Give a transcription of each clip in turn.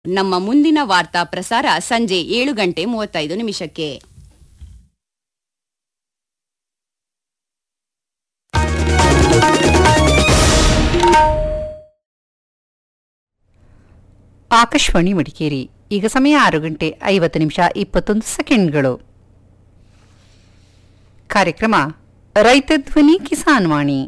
ನಮ್ಮ ಮುಂದಿನ ವಾರ್ತಾ ಪ್ರಸಾರ ಸಂಜೆ ಏಳು ಗಂಟೆ ಮೂವತ್ತೈದು ನಿಮಿಷಕ್ಕೆ ಆಕಾಶವಾಣಿ ಮಡಿಕೇರಿ ಈಗ ಸಮಯ ಆರು ಗಂಟೆ ಐವತ್ತು ನಿಮಿಷ ಇಪ್ಪತ್ತೊಂದು ಸೆಕೆಂಡ್ಗಳು ಕಾರ್ಯಕ್ರಮ ರೈತ ಧ್ವನಿ ಕಿಸಾನ್ ವಾಣಿ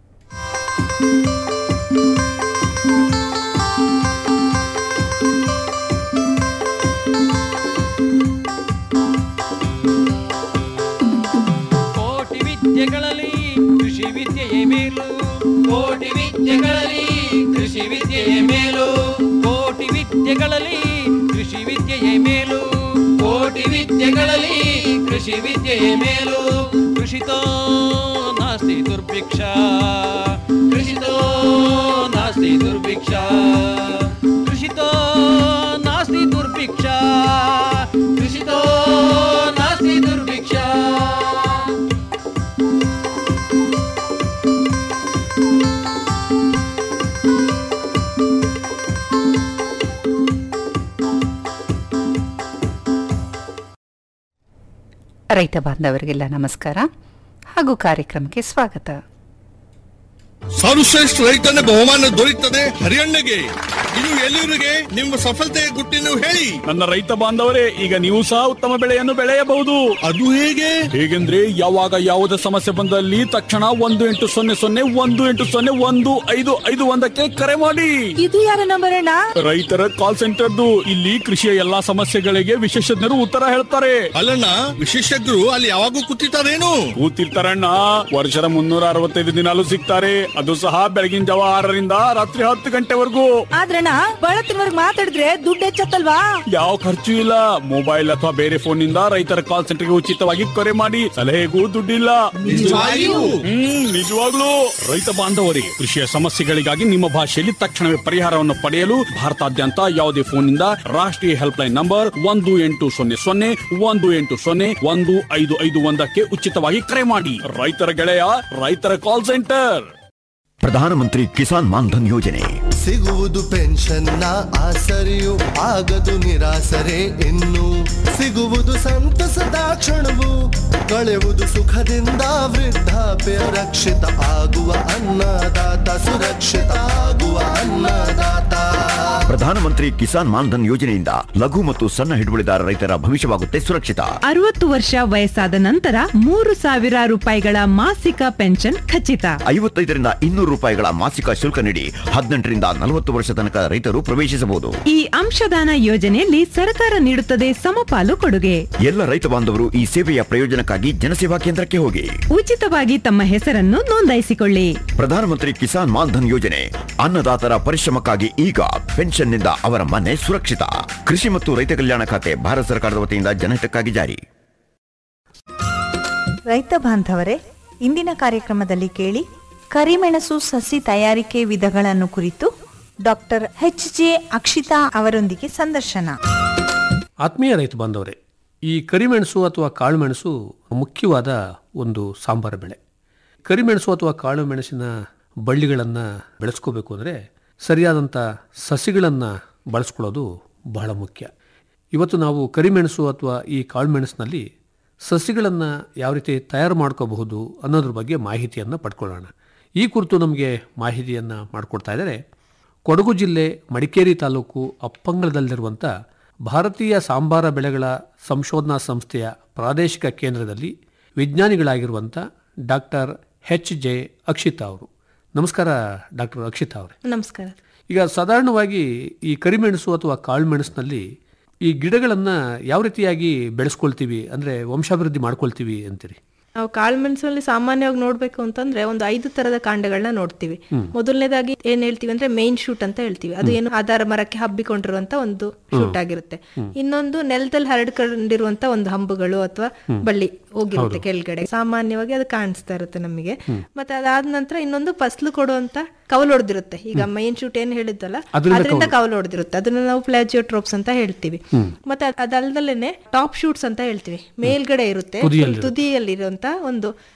ಕೋಟಿ ವಿದ್ಯೆಗಳಲ್ಲಿ ಕೃಷಿ ವಿದ್ಯೆಯೇ ಮೇಲು ಕೋಟಿ ವಿದ್ಯೆಗಳಲ್ಲಿ ಕೃಷಿ ವಿದ್ಯೆಯೇ ಮೇಲು ಕೋಟಿ ವಿದ್ಯೆಗಳಲ್ಲಿ ಕೃಷಿ ವಿದ್ಯೆಯೇ ಮೇಲು ಕೋಟಿ ವಿದ್ಯೆಗಳಲ್ಲಿ ಕೃಷಿ ವಿದ್ಯೆಯೇ ಮೇಲು ಕೃಷಿತೋ ನಾಸ್ತಿ ದುರ್ಭಿಕ್ಷ ಕೃಷಿತೋ ನಾಸ್ತಿ ದುರ್ಭಿಕ್ಷ ಕೃಷಿತೋ ನಾಸ್ತಿ ದುರ್ಭಿಕ್ಷ ಕೃಷಿತೋ ನಾಸ್ತಿ ದುರ್ಭಿಕ್ಷ ರೈತ ಬಾಂಧವರಿಗೆಲ್ಲ ನಮಸ್ಕಾರ ಹಾಗೂ ಕಾರ್ಯಕ್ರಮಕ್ಕೆ ಸ್ವಾಗತ ಸರ್ವಶ್ರೇಷ್ಠ ರೈತನ ಬಹುಮಾನ ದೊರೆಯುತ್ತದೆ ಹರಿಯಣ್ಣಗೆ ಇದು ಎಲ್ಲಿವರಿಗೆ ನಿಮ್ಮ ಸಫಲತೆಯ ಗುಟ್ಟಿನ ಹೇಳಿ ನನ್ನ ರೈತ ಬಾಂಧವರೇ ಈಗ ನೀವು ಸಹ ಉತ್ತಮ ಬೆಳೆಯನ್ನು ಬೆಳೆಯಬಹುದು ಅದು ಹೇಗೆ ಹೇಗೆಂದ್ರೆ ಯಾವಾಗ ಯಾವುದೇ ಸಮಸ್ಯೆ ಬಂದಲ್ಲಿ ತಕ್ಷಣ ಒಂದು ಎಂಟು ಸೊನ್ನೆ ಸೊನ್ನೆ ಒಂದು ಎಂಟು ಸೊನ್ನೆ ಒಂದು ಐದು ಐದು ಒಂದಕ್ಕೆ ಕರೆ ಮಾಡಿ ಇದು ಯಾರ ನಂಬರ್ ಅಣ್ಣ ರೈತರ ಕಾಲ್ ಸೆಂಟರ್ದು ಇಲ್ಲಿ ಕೃಷಿಯ ಎಲ್ಲಾ ಸಮಸ್ಯೆಗಳಿಗೆ ವಿಶೇಷಜ್ಞರು ಉತ್ತರ ಹೇಳ್ತಾರೆ ಅಲ್ಲಣ್ಣ ವಿಶೇಷಜ್ಞರು ಅಲ್ಲಿ ಯಾವಾಗೂ ಕೂತಿರ್ತಾರೇನು ಕೂತಿರ್ತಾರಣ್ಣ ವರ್ಷದ ಮುನ್ನೂರ ಅರವತ್ತೈದು ದಿನಾಲು ಸಿಗ್ತಾರೆ ಅದು ಸಹ ಬೆಳಗಿನ ಜಾವ ಆರರಿಂದ ರಾತ್ರಿ ಹತ್ತು ಗಂಟೆವರೆಗೂ ಆದ್ರಣ್ಣ ಬಳತ್ತಿನವರ್ಗ್ ಮಾತಾಡಿದ್ರೆ ದುಡ್ಡು ಹೆಚ್ಚತ್ತಲ್ವಾ ಯಾವ ಖರ್ಚು ಇಲ್ಲ ಮೊಬೈಲ್ ಅಥವಾ ಬೇರೆ ಫೋನ್ ನಿಂದ ರೈತರ ಕಾಲ್ ಸೆಂಟರ್ಗೆ ಉಚಿತವಾಗಿ ಕರೆ ಮಾಡಿ ಸಲಹೆಗೂ ದುಡ್ಡಿಲ್ಲ ನಿಜವಾಗಿಯೂ? ಹ್ಮ್ ನಿಜವಾಗ್ಲೂ ರೈತ ಬಾಂಧವರಿಗೆ ಕೃಷಿಯ ಸಮಸ್ಯೆಗಳಿಗಾಗಿ ನಿಮ್ಮ ಭಾಷೆಯಲ್ಲಿ ತಕ್ಷಣವೇ ಪರಿಹಾರವನ್ನು ಪಡೆಯಲು ಭಾರತಾದ್ಯಂತ ಯಾವುದೇ ಫೋನ್ ನಿಂದ ರಾಷ್ಟ್ರೀಯ ಹೆಲ್ಪ್ ಲೈನ್ ನಂಬರ್ ಒಂದು ಎಂಟು ಸೊನ್ನೆ ಸೊನ್ನೆ ಒಂದು ಎಂಟು ಸೊನ್ನೆ ಒಂದು ಐದು ಐದು ಒಂದಕ್ಕೆ ಉಚಿತವಾಗಿ ಕರೆ ಮಾಡಿ ರೈತರ ಗೆಳೆಯ ರೈತರ ಕಾಲ್ ಸೆಂಟರ್ ಪ್ರಧಾನಮಂತ್ರಿ ಕಿಸಾನ್ ಮಾನ್ಧನ್ ಯೋಜನೆ ಸಿಗುವುದು ಪೆನ್ಷನ್ನ ಆಸರೆಯು ಆಗದು ನಿರಾಸರೆ ಇನ್ನು ಸಿಗುವುದು ಸಂತಸದ ಕ್ಷಣವು ಕಳೆಯುವುದು ಸುಖದಿಂದ ವೃದ್ಧಾಪ್ಯ ರಕ್ಷಿತ ಆಗುವ ಅನ್ನದಾತ ಸುರಕ್ಷಿತ ಆಗುವ ಅನ್ನದಾತ ಪ್ರಧಾನಮಂತ್ರಿ ಕಿಸಾನ್ ಮಾನ್ಧನ್ ಯೋಜನೆಯಿಂದ ಲಘು ಮತ್ತು ಸಣ್ಣ ಹಿಡುವಳಿದಾರ ರೈತರ ಭವಿಷ್ಯವಾಗುತ್ತೆ ಸುರಕ್ಷಿತ ಅರವತ್ತು ವರ್ಷ ವಯಸ್ಸಾದ ನಂತರ ಮೂರು ಸಾವಿರ ರೂಪಾಯಿಗಳ ಮಾಸಿಕ ಪೆನ್ಷನ್ ಖಚಿತ ಐವತ್ತೈದರಿಂದ ಇನ್ನೂರು ರೂಪಾಯಿಗಳ ಮಾಸಿಕ ಶುಲ್ಕ ನೀಡಿ ಹದಿನೆಂಟರಿಂದ ನಲವತ್ತು ವರ್ಷ ತನಕ ರೈತರು ಪ್ರವೇಶಿಸಬಹುದು ಈ ಅಂಶದಾನ ಯೋಜನೆಯಲ್ಲಿ ಸರ್ಕಾರ ನೀಡುತ್ತದೆ ಸಮಪಾಲು ಕೊಡುಗೆ ಎಲ್ಲ ರೈತ ಬಾಂಧವರು ಈ ಸೇವೆಯ ಪ್ರಯೋಜನಕ್ಕಾಗಿ ಜನಸೇವಾ ಕೇಂದ್ರಕ್ಕೆ ಹೋಗಿ ಉಚಿತವಾಗಿ ತಮ್ಮ ಹೆಸರನ್ನು ನೋಂದಾಯಿಸಿಕೊಳ್ಳಿ ಪ್ರಧಾನಮಂತ್ರಿ ಕಿಸಾನ್ ಮಾನ್ಧನ್ ಯೋಜನೆ ಅನ್ನದಾತರ ಪರಿಶ್ರಮಕ್ಕಾಗಿ ಈಗ ಪೆನ್ಷನ್ನಿಂದ ಅವರ ಮನೆ ಸುರಕ್ಷಿತ ಕೃಷಿ ಮತ್ತು ರೈತ ಕಲ್ಯಾಣ ಖಾತೆ ಭಾರತ ಸರ್ಕಾರದ ವತಿಯಿಂದ ಜನಹಿತಕ್ಕಾಗಿ ಜಾರಿ ರೈತ ಬಾಂಧವರೇ ಇಂದಿನ ಕಾರ್ಯಕ್ರಮದಲ್ಲಿ ಕೇಳಿ ಕರಿಮೆಣಸು ಸಸಿ ತಯಾರಿಕೆ ವಿಧಗಳನ್ನು ಕುರಿತು ಡಾಕ್ಟರ್ ಎಚ್ ಜೆ ಅಕ್ಷಿತಾ ಅವರೊಂದಿಗೆ ಸಂದರ್ಶನ ಆತ್ಮೀಯ ರೈತ ಬಾಂಧವರೇ ಈ ಕರಿಮೆಣಸು ಅಥವಾ ಕಾಳುಮೆಣಸು ಮುಖ್ಯವಾದ ಒಂದು ಸಾಂಬಾರ ಬೆಳೆ ಕರಿಮೆಣಸು ಅಥವಾ ಕಾಳು ಮೆಣಸಿನ ಬಳ್ಳಿಗಳನ್ನು ಬೆಳೆಸ್ಕೋಬೇಕು ಅಂದರೆ ಸರಿಯಾದಂಥ ಸಸಿಗಳನ್ನು ಬಳಸ್ಕೊಳ್ಳೋದು ಬಹಳ ಮುಖ್ಯ ಇವತ್ತು ನಾವು ಕರಿಮೆಣಸು ಅಥವಾ ಈ ಕಾಳುಮೆಣಸಿನಲ್ಲಿ ಸಸಿಗಳನ್ನು ಯಾವ ರೀತಿ ತಯಾರು ಮಾಡ್ಕೋಬಹುದು ಅನ್ನೋದ್ರ ಬಗ್ಗೆ ಮಾಹಿತಿಯನ್ನು ಪಡ್ಕೊಳ್ಳೋಣ ಈ ಕುರಿತು ನಮಗೆ ಮಾಹಿತಿಯನ್ನು ಮಾಡಿಕೊಡ್ತಾ ಇದ್ದಾರೆ ಕೊಡಗು ಜಿಲ್ಲೆ ಮಡಿಕೇರಿ ತಾಲೂಕು ಅಪ್ಪಂಗಳದಲ್ಲಿರುವಂಥ ಭಾರತೀಯ ಸಾಂಬಾರ ಬೆಳೆಗಳ ಸಂಶೋಧನಾ ಸಂಸ್ಥೆಯ ಪ್ರಾದೇಶಿಕ ಕೇಂದ್ರದಲ್ಲಿ ವಿಜ್ಞಾನಿಗಳಾಗಿರುವಂಥ ಡಾಕ್ಟರ್ ಎಚ್ ಜೆ ಅಕ್ಷಿತಾ ಅವರು ನಮಸ್ಕಾರ ಡಾಕ್ಟರ್ ಅಕ್ಷಿತಾ ಅವರೇ ನಮಸ್ಕಾರ ಈಗ ಸಾಧಾರಣವಾಗಿ ಈ ಕರಿಮೆಣಸು ಅಥವಾ ಕಾಳುಮೆಣಸಿನಲ್ಲಿ ಈ ಗಿಡಗಳನ್ನು ಯಾವ ರೀತಿಯಾಗಿ ಬೆಳೆಸ್ಕೊಳ್ತೀವಿ ಅಂದರೆ ವಂಶಾಭಿವೃದ್ಧಿ ಮಾಡ್ಕೊಳ್ತೀವಿ ಅಂತೀರಿ ನಾವು ಕಾಳುಮೆಣಸಲ್ಲಿ ಸಾಮಾನ್ಯವಾಗಿ ನೋಡ್ಬೇಕು ಅಂತಂದ್ರೆ ಒಂದು ಐದು ತರದ ಕಾಂಡಗಳನ್ನ ನೋಡ್ತೀವಿ ಮೊದಲನೇದಾಗಿ ಏನ್ ಹೇಳ್ತೀವಿ ಅಂದ್ರೆ ಮೇನ್ ಶೂಟ್ ಅಂತ ಹೇಳ್ತೀವಿ ಅದು ಏನು ಆಧಾರ ಮರಕ್ಕೆ ಹಬ್ಬಿಕೊಂಡಿರುವಂತ ಒಂದು ಶೂಟ್ ಆಗಿರುತ್ತೆ ಇನ್ನೊಂದು ನೆಲದಲ್ಲಿ ಹರಡ್ಕೊಂಡಿರುವಂತ ಒಂದು ಹಂಬುಗಳು ಅಥವಾ ಬಳ್ಳಿ ಹೋಗಿರುತ್ತೆ ಕೆಳಗಡೆ ಸಾಮಾನ್ಯವಾಗಿ ಅದು ಕಾಣಿಸ್ತಾ ಇರುತ್ತೆ ನಮಗೆ ಮತ್ತೆ ಅದಾದ ನಂತರ ಇನ್ನೊಂದು ಫಸ್ಲು ಕೊಡುವಂತ ಕವಲು ಹೊಡೆದಿರುತ್ತೆ ಈಗ ಮೈನ್ ಶೂಟ್ ಏನ್ ಹೇಳಿದ್ದಲ್ಲ ಅದರಿಂದ ಕವಲು ಹೊಡೆದಿರುತ್ತೆ ಅದನ್ನ ನಾವು ಪ್ಲಾಜಿಯೋಟ್ರೋಪ್ಸ್ ಅಂತ ಹೇಳ್ತೀವಿ ಮತ್ತೆ ಅದ್- ಅದಲ್ದಲೇನೆ ಟಾಪ್ ಶೂಟ್ಸ್ ಅಂತ ಹೇಳ್ತೀವಿ ಮೇಲ್ಗಡೆ ಇರುತ್ತೆ ತುದಿಯಲ್ಲಿರುವಂತ ಒಂದು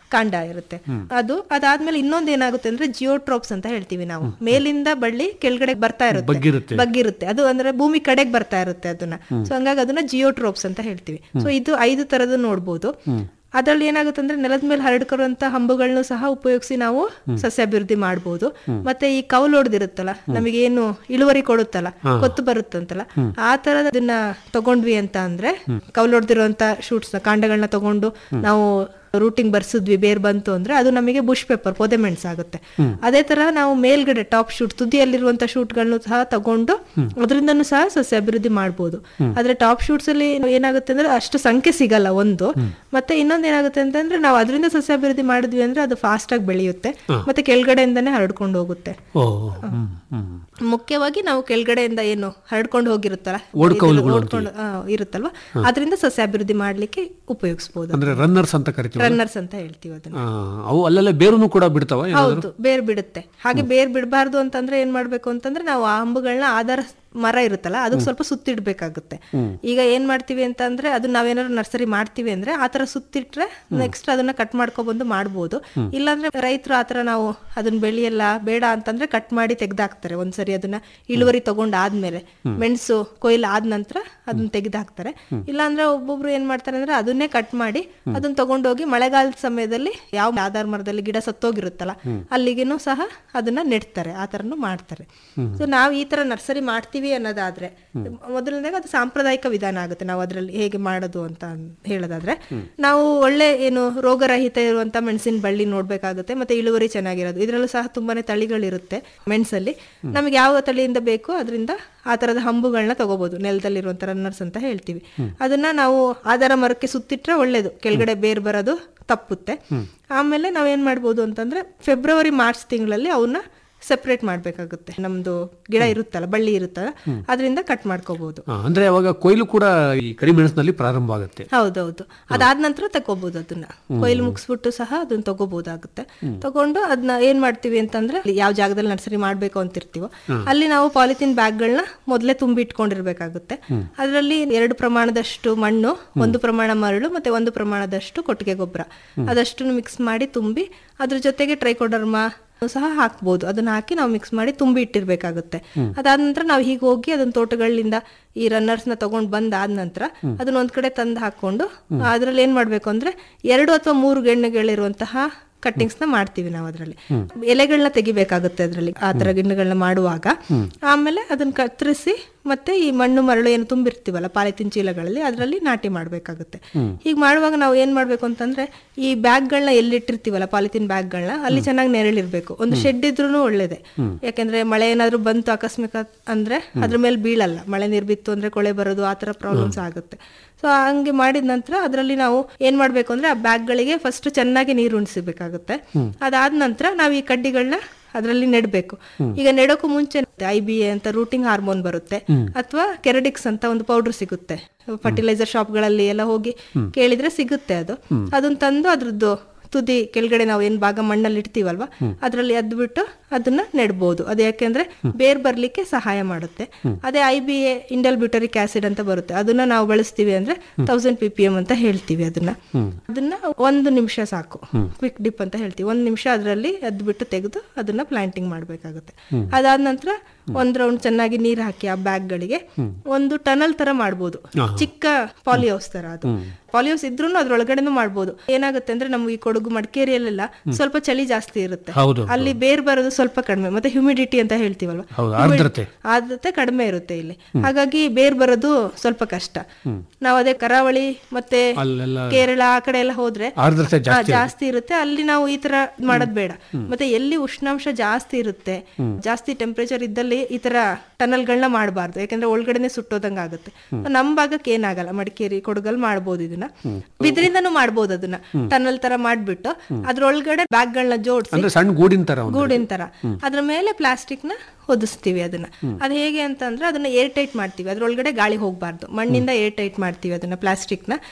ಕಾಂಡ ಇರುತ್ತೆ ಅದು ಅದಾದ್ಮೇಲೆ ಇನ್ನೊಂದ್ ಏನಾಗುತ್ತೆ ಅಂದ್ರೆ ಜಿಯೋಟ್ರೋಪ್ಸ್ ಅಂತ ಹೇಳ್ತೀವಿ ನಾವು ಮೇಲಿಂದ ಬಳ್ಳಿ ಕೆಳಗಡೆ ಬರ್ತಾ ಇರುತ್ತೆ ಬಗ್ಗಿರುತ್ತೆ. ಬಗ್ಗಿರುತ್ತೆ ಅದು ಅಂದ್ರೆ ಭೂಮಿ ಕಡೆಗೆ ಬರ್ತಾ ಇರುತ್ತೆ ಅದನ್ನ ಸೊ ಹಂಗಾಗಿ ಅದನ್ನ ಜಿಯೋಟ್ರೋಪ್ಸ್ ಅಂತ ಹೇಳ್ತೀವಿ ಸೊ ಇದು ಐದು ತರದ್ದು ನೋಡ್ಬೋದು ಅದ್ರಲ್ಲಿ ಏನಾಗುತ್ತೆ ಅಂದ್ರೆ ನೆಲದ ಮೇಲೆ ಹರಡ್ಕೊಳ್ಳುವಂತ ಹಂಬುಗಳನ್ನು ಸಹ ಉಪಯೋಗಿಸಿ ನಾವು ಸಸ್ಯಾಭಿವೃದ್ಧಿ ಮಾಡಬಹುದು ಮತ್ತೆ ಈ ಕೌಲೊಡ್ದಿರುತ್ತಲ್ಲ ನಮಗೇನು ಇಳುವರಿ ಕೊಡುತ್ತಲ್ಲ ಕೊತ್ತು ಬರುತ್ತಂತಲ್ಲ ಆ ತರದನ್ನ ತಗೊಂಡ್ವಿ ಅಂತ ಅಂದ್ರೆ ಕೌಲೊಡ್ದಿರುವಂತ ಶೂಟ್ಸ್ ಕಾಂಡಗಳನ್ನ ತಗೊಂಡು ನಾವು ರೂಟಿಂಗ್ ಬರ್ಸಿದ್ವಿ ಬೇರ್ ಬಂತು ಅಂದ್ರೆ ಅದು ನಮಗೆ ಬುಷ್ ಪೇಪರ್ ಪೊದೆ ಮೆಣಸು ಆಗುತ್ತೆ ಅದೇ ತರ ನಾವು ಮೇಲ್ಗಡೆ ಟಾಪ್ ಶೂಟ್ ತುದಿಯಲ್ಲಿರುವಂತ ಶೂಟ್ಗಳನ್ನು ಸಹ ತಗೊಂಡು ಅದರಿಂದನೂ ಸಹ ಸಸ್ಯ ಅಭಿವೃದ್ಧಿ ಮಾಡ್ಬೋದು ಆದ್ರೆ ಟಾಪ್ ಶೂಟ್ಸ್ ಅಲ್ಲಿ ಏನಾಗುತ್ತೆ ಅಂದ್ರೆ ಅಷ್ಟು ಸಂಖ್ಯೆ ಸಿಗಲ್ಲ ಒಂದು ಮತ್ತೆ ಇನ್ನೊಂದು ಏನಾಗುತ್ತೆ ಅಂತಂದ್ರೆ ನಾವು ಅದರಿಂದ ಸಸ್ಯ ಅಭಿವೃದ್ಧಿ ಮಾಡಿದ್ವಿ ಅಂದ್ರೆ ಅದು ಫಾಸ್ಟ್ ಆಗಿ ಬೆಳೆಯುತ್ತೆ ಮತ್ತೆ ಕೆಳಗಡೆಯಿಂದಾನೇ ಹರಡ್ಕೊಂಡು ಹೋಗುತ್ತೆ ಓ ಹ್ಮ್ ಹ್ಮ್ ಮುಖ್ಯವಾಗಿ ನಾವು ಕೆಳಗಡೆಯಿಂದ ಏನು ಹರಡ್ಕೊಂಡು ಹೋಗಿರುತ್ತಲ್ಲ ಓಡ್ಕೌಲುಗಳು ಓಡ್ಕೊಂಡು ಆ, ಇರುತ್ತಲ್ವಾ ಅದರಿಂದ ಸಸ್ಯ ಅಭಿವೃದ್ಧಿ ಮಾಡ್ಲಿಕ್ಕೆ ಉಪಯೋಗಿಸಬಹುದು ಅಂದ್ರೆ ರನ್ನರ್ಸ್ ಅಂತ ಕರಿತೀವಿ ರನ್ನರ್ಸ್ ಅಂತ ಹೇಳ್ತೀವಿ ಅದನ್ನ ಆ, ಅವು ಅಲ್ಲೆಲ್ಲ ಬೇರುನು ಕೂಡ ಬಿಡ್ತಾವ ಏನಾದ್ರು ಹೌದು ಬೇರ್ ಬಿಡುತ್ತೆ ಹಾಗೆ ಬೇರ್ ಬಿಡಬಾರ್ದು ಅಂತಂದ್ರೆ ಏನ್ ಮಾಡ್ಬೇಕು ಅಂತಂದ್ರೆ ನಾವು ಆ ಹಂಬುಗಳನ್ನ ಆಧಾರ ಮರ ಇರುತ್ತಲ್ಲ ಅದಕ್ಕೆ ಸ್ವಲ್ಪ ಸುತ್ತಿಡ್ಬೇಕಾಗುತ್ತೆ ಈಗ ಏನ್ ಮಾಡ್ತೀವಿ ಅಂತ ಅಂದ್ರೆ ಅದು ನಾವೇನಾದ್ರು ನರ್ಸರಿ ಮಾಡ್ತೀವಿ ಅಂದ್ರೆ ಆತರ ಸುತ್ತಿಟ್ರೆ ನೆಕ್ಸ್ಟ್ ಅದನ್ನ ಕಟ್ ಮಾಡ್ಕೊಬಂದು ಮಾಡ್ಬೋದು ಇಲ್ಲಾಂದ್ರೆ ರೈತರು ಆತರ ನಾವು ಅದನ್ನ ಬೆಳೆಯಲ್ಲ ಬೇಡ ಅಂತಂದ್ರೆ ಕಟ್ ಮಾಡಿ ತೆಗ್ದಾಕ್ತಾರೆ ಒಂದ್ಸರಿ ಅದನ್ನ ಇಳುವರಿ ತಗೊಂಡ್ ಆದ್ಮೇಲೆ ಮೆಣಸು ಕೊಯ್ಲು ಆದ ನಂತರ ಅದನ್ನ ತೆಗ್ದಾಕ್ತಾರೆ ಇಲ್ಲಾಂದ್ರೆ ಒಬ್ಬೊಬ್ರು ಏನ್ ಮಾಡ್ತಾರೆ ಅಂದ್ರೆ ಅದನ್ನೇ ಕಟ್ ಮಾಡಿ ಅದನ್ನ ತಗೊಂಡೋಗಿ ಮಳೆಗಾಲದ ಸಮಯದಲ್ಲಿ ಯಾವ ಆಧಾರ ಮರದಲ್ಲಿ ಗಿಡ ಸತ್ತೋಗಿರುತ್ತಲ್ಲ ಅಲ್ಲಿಗೇನು ಸಹ ಅದನ್ನ ನೆಡ್ತಾರೆ ಆ ತರನು ಮಾಡ್ತಾರೆ ಸೊ ನಾವು ಈ ತರ ನರ್ಸರಿ ಮಾಡ್ತೀವಿ ಅನ್ನೋದಾದ್ರೆ ಮೊದಲನೇದಾಗ ಅದು ಸಾಂಪ್ರದಾಯಿಕ ವಿಧಾನ ಆಗುತ್ತೆ ನಾವು ಅದರಲ್ಲಿ ಹೇಗೆ ಮಾಡೋದು ಅಂತ ಹೇಳೋದಾದ್ರೆ ನಾವು ಒಳ್ಳೆ ಏನು ರೋಗರಹಿತ ಇರುವಂತ ಮೆಣಸಿನ ಬಳ್ಳಿ ನೋಡ್ಬೇಕಾಗುತ್ತೆ ಮತ್ತೆ ಇಳುವರಿ ಚೆನ್ನಾಗಿರೋದು ಇದರಲ್ಲೂ ಸಹ ತುಂಬಾನೇ ತಳಿಗಳಿರುತ್ತೆ ಮೆಣಸಲ್ಲಿ ನಮಗೆ ಯಾವ ತಳಿಯಿಂದ ಬೇಕೋ ಅದರಿಂದ ಆ ತರದ ಹಂಬುಗಳನ್ನ ತಗೋಬಹುದು ನೆಲದಲ್ಲಿರುವಂತ ರನ್ನರ್ಸ್ ಅಂತ ಹೇಳ್ತೀವಿ ಅದನ್ನ ನಾವು ಆಧಾರ ಮರಕ್ಕೆ ಸುತ್ತಿಟ್ರೆ ಒಳ್ಳೇದು ಕೆಳಗಡೆ ಬೇರ್ ಬರೋದು ತಪ್ಪುತ್ತೆ ಆಮೇಲೆ ನಾವೇನ್ ಮಾಡ್ಬೋದು ಅಂತಂದ್ರೆ ಫೆಬ್ರವರಿ ಮಾರ್ಚ್ ತಿಂಗಳಲ್ಲಿ ಅವನ್ನ ಸೆಪರೇಟ್ ಮಾಡ್ಬೇಕಾಗುತ್ತೆ ನಮ್ದು ಗಿಡ ಇರುತ್ತಲ್ಲ ಬಳ್ಳಿ ಇರುತ್ತಲ್ಲ ಅದರಿಂದ ಕಟ್ ಮಾಡ್ಕೋಬಹುದು ಆ, ಅಂದ್ರೆ ಅವಾಗ ಕೊಯ್ಲು ಕೂಡ ಈ ಕರಿಮೆಣಸಿನಲ್ಲಿ ಪ್ರಾರಂಭ ಆಗುತ್ತೆ ಹೌದೌದು ಅದಾದ ನಂತರ ತಗೋಬಹುದು ಅದನ್ನ ಕೊಯ್ಲು ಮುಗಿಸ್ಬಿಟ್ಟು ಸಹ ಅದನ್ನ ತಗೋಬಹುದಾಗುತ್ತೆ ತಗೊಂಡು ಅದನ್ನ ಏನ್ ಮಾಡ್ತೀವಿ ಅಂತಂದ್ರೆ ಯಾವ ಜಾಗದಲ್ಲಿ ನರ್ಸರಿ ಮಾಡ್ಬೇಕು ಅಂತಿರ್ತೀವೋ ಅಲ್ಲಿ ನಾವು ಪಾಲಿಥಿನ್ ಬ್ಯಾಗ್ಗಳನ್ನ ಮೊದಲೇ ತುಂಬಿ ಇಟ್ಕೊಂಡಿರ್ಬೇಕಾಗುತ್ತೆ ಅದರಲ್ಲಿ ಎರಡು ಪ್ರಮಾಣದಷ್ಟು ಮಣ್ಣು ಒಂದು ಪ್ರಮಾಣ ಮರಳು ಮತ್ತೆ ಒಂದು ಪ್ರಮಾಣದಷ್ಟು ಕೊಟ್ಟಿಗೆ ಗೊಬ್ಬರ ಅದಷ್ಟು ಮಿಕ್ಸ್ ಮಾಡಿ ತುಂಬಿ ಅದ್ರ ಜೊತೆಗೆ ಟ್ರೈಕೋಡರ್ಮಾ ಸಹ ಹಾಕ್ಬೋದು ಅದನ್ನ ಹಾಕಿ ನಾವು ಮಿಕ್ಸ್ ಮಾಡಿ ತುಂಬಿ ಇಟ್ಟಿರ್ಬೇಕಾಗುತ್ತೆ ಅದಾದ ನಂತರ ನಾವು ಹೀಗೆ ಹೋಗಿ ಅದನ್ನ ತೋಟಗಳಿಂದ ಈ ರನ್ನರ್ಸ್ ನ ತಗೊಂಡ್ ಬಂದ್ ಆದ ನಂತರ ಅದನ್ನ ಒಂದ್ ಕಡೆ ತಂದು ಹಾಕೊಂಡು ಅದ್ರಲ್ಲಿ ಏನ್ ಮಾಡ್ಬೇಕು ಅಂದ್ರೆ ಎರಡು ಅಥವಾ ಮೂರು ಗೆಣ್ಣೆಗಳಿರುವಂತಹ ಕಟ್ಟಿಂಗ್ಸ್ ನ ಮಾಡ್ತೀವಿ ನಾವು ಅದರಲ್ಲಿ ಎಲೆಗಳನ್ನ ತೆಗಿಬೇಕಾಗುತ್ತೆ ಅದರಲ್ಲಿ ಆ ತರ ಗಿಣ್ಣಗಳನ್ನ ಮಾಡುವಾಗ ಆಮೇಲೆ ಅದನ್ನ ಕತ್ತರಿಸಿ ಮತ್ತೆ ಈ ಮಣ್ಣು ಮರಳು ಏನು ತುಂಬಿರ್ತೀವಲ್ಲ ಪಾಲಿಥಿನ್ ಚೀಲಗಳಲ್ಲಿ ಅದರಲ್ಲಿ ನಾಟಿ ಮಾಡ್ಬೇಕಾಗುತ್ತೆ ಹೀಗೆ ಮಾಡುವಾಗ ನಾವು ಏನ್ ಮಾಡ್ಬೇಕು ಅಂತಂದ್ರೆ ಈ ಬ್ಯಾಗ್ಗಳನ್ನ ಎಲ್ಲಿಟ್ಟಿರ್ತೀವಲ್ಲ ಪಾಲಿಥಿನ್ ಬ್ಯಾಗ್ಗಳನ್ನ ಅಲ್ಲಿ ಚೆನ್ನಾಗಿ ನೆರಳಿರ್ಬೇಕು ಒಂದು ಶೆಡ್ ಇದ್ರೂ ಒಳ್ಳೇದೆ ಯಾಕೆಂದ್ರೆ ಮಳೆ ಏನಾದ್ರು ಬಂತು ಆಕಸ್ಮಿಕ ಅಂದ್ರೆ ಅದ್ರ ಮೇಲೆ ಬೀಳಲ್ಲ ಮಳೆ ನೀರ್ ಬಿತ್ತು ಅಂದ್ರೆ ಕೊಳೆ ಬರೋದು ಆ ತರ ಪ್ರಾಬ್ಲಮ್ಸ್ ಆಗುತ್ತೆ ಸೊ ಹಂಗೆ ಮಾಡಿದ ನಂತರ ಅದರಲ್ಲಿ ನಾವು ಏನ್ ಮಾಡ್ಬೇಕು ಅಂದ್ರೆ ಆ ಬ್ಯಾಗ್ಗಳಿಗೆ ಫಸ್ಟ್ ಚೆನ್ನಾಗಿ ನೀರು ಉಣಿಸಬೇಕಾಗುತ್ತೆ ಅದಾದ ನಂತರ ನಾವು ಈ ಕಡ್ಡಿಗಳನ್ನ ಅದರಲ್ಲಿ ನೆಡ್ಬೇಕು ಈಗ ನೆಡೋಕು ಮುಂಚೆ ಐ ಬಿ ಎ ಅಂತ ರೂಟಿಂಗ್ ಹಾರ್ಮೋನ್ ಬರುತ್ತೆ ಅಥವಾ ಕೆರಡಿಕ್ಸ್ ಅಂತ ಒಂದು ಪೌಡರ್ ಸಿಗುತ್ತೆ ಫರ್ಟಿಲೈಸರ್ ಶಾಪ್ಗಳಲ್ಲಿ ಎಲ್ಲ ಹೋಗಿ ಕೇಳಿದ್ರೆ ಸಿಗುತ್ತೆ ಅದು ಅದನ್ನ ತಂದು ಅದ್ರದ್ದು ತುದಿ ಕೆಳಗಡೆ ನಾವು ಏನ್ ಭಾಗ ಮಣ್ಣಲ್ಲಿ ಇಡ್ತೀವಲ್ವಾ ಅದ್ರಲ್ಲಿ ಅದ್ಬಿಟ್ಟು ಅದನ್ನ ನೆಡ್ಬೋದು ಅದು ಯಾಕೆಂದ್ರೆ ಬೇರ್ ಬರ್ಲಿಕ್ಕೆ ಸಹಾಯ ಮಾಡುತ್ತೆ ಅದೇ I B A indole butyric acid ಅಂತ ಬರುತ್ತೆ ಅದನ್ನ ನಾವು ಬಳಸ್ತೀವಿ ಅಂದ್ರೆ ತೌಸಂಡ್ ಪಿ ಪಿ ಎಂ ಅಂತ ಹೇಳ್ತೀವಿ ಅದನ್ನ ಅದನ್ನ ಒಂದು ನಿಮಿಷ ಸಾಕು ಕ್ವಿಕ್ ಡಿಪ್ ಅಂತ ಹೇಳ್ತೀವಿ ಒಂದ್ ನಿಮಿಷ ಅದರಲ್ಲಿ ಅದ್ಬಿಟ್ಟು ತೆಗೆದು ಅದನ್ನ ಪ್ಲಾಂಟಿಂಗ್ ಮಾಡ್ಬೇಕಾಗುತ್ತೆ ಅದಾದ ನಂತರ ಒಂದ್ ರೌಂಡ್ ಚೆನ್ನಾಗಿ ನೀರ್ ಹಾಕಿ ಆ ಬ್ಯಾಗ್ ಗಳಿಗೆ ಒಂದು ಟನಲ್ ತರ ಮಾಡ್ಬೋದು ಚಿಕ್ಕ ಪಾಲಿಹೌಸ್ ತರ ಅದು ಪಾಲಿಹೌಸ್ ಇದ್ರೂ ಅದ್ರೊಳಗಡೆನೂ ಮಾಡ್ಬೋದು ಏನಾಗುತ್ತೆ ಅಂದ್ರೆ ನಮ್ಗೆ ಈ ಕೊಡಗು ಮಡಿಕೇರಿಯಲ್ಲೆಲ್ಲ ಸ್ವಲ್ಪ ಚಳಿ ಜಾಸ್ತಿ ಇರುತ್ತೆ ಹೌದು, ಅಲ್ಲಿ ಬೇರ್ ಬರೋದು ಸ್ವಲ್ಪ ಕಡಿಮೆ ಮತ್ತೆ ಹ್ಯುಮಿಡಿಟಿ ಅಂತ ಹೇಳ್ತೀವಲ್ವಾ ಹೌದು, ಆರ್ದ್ರತೆ. ಆದ್ರತೆ ಕಡಿಮೆ ಇರುತ್ತೆ ಇಲ್ಲಿ ಹಾಗಾಗಿ ಬೇರ್ ಬರೋದು ಸ್ವಲ್ಪ ಕಷ್ಟ ನಾವು ಅದೇ ಕರಾವಳಿ ಮತ್ತೆ ಅಲ್ಲೆಲ್ಲ ಕೇರಳ ಆ ಕಡೆ ಎಲ್ಲ ಹೋದ್ರೆ ಆರ್ದ್ರತೆ ಹಾ, ಜಾಸ್ತಿ ಜಾಸ್ತಿ ಇರುತ್ತೆ ಅಲ್ಲಿ ನಾವು ಈ ತರ ಮಾಡೋದ್ ಬೇಡ ಮತ್ತೆ ಎಲ್ಲಿ ಉಷ್ಣಾಂಶ ಜಾಸ್ತಿ ಇರುತ್ತೆ ಜಾಸ್ತಿ ಟೆಂಪರೇಚರ್ ಇದ್ದಲ್ಲಿ ಈ ತರ ಟನಲ್ಗಳನ್ನ ಮಾಡಬಾರ್ದು ಯಾಕಂದ್ರೆ ಒಳಗಡೆನೆ ಸುಟ್ಟೋದಂಗ ಆಗುತ್ತೆ ನಮ್ ಭಾಗಕ್ಕೆ ಏನಾಗಲ್ಲ ಮಡಿಕೇರಿ ಕೊಡಗಲ್ ಮಾಡ್ಬೋದು ಇದನ್ನ ಬಿದ್ರಿಂದನೂ ಮಾಡ್ಬೋದು ಅದನ್ನ ಟನಲ್ ತರ ಮಾಡ್ಬಿಟ್ಟು ಅದ್ರೊಳಗಡೆ ಬ್ಯಾಗ್ಗಳನ್ನ ಜೋಡಿಸಿ ಅಂದ್ರೆ ಸಣ್ಣ ಗೂಡಿನ ತರ ಒಂದು ಗೂಡಿನ ತರ ಅದ್ರ ಮೇಲೆ ಪ್ಲಾಸ್ಟಿಕ್ ನ ಹೊದಿಸ್ತೀವಿ ಅದನ್ನ ಅದ್ ಹೇಗೆ ಅಂತಂದ್ರೆ ಅದನ್ನ ಏರ್ ಟೈಟ್ ಮಾಡ್ತೀವಿ ಅದ್ರೊಳಗಡೆ ಗಾಳಿ ಹೋಗ್ಬಾರ್ದು ಮಣ್ಣಿಂದ ಏರ್ ಟೈಟ್ ಮಾಡ್ತೀವಿ ಅದನ್ನ ಪ್ಲಾಸ್ಟಿಕ್ ನ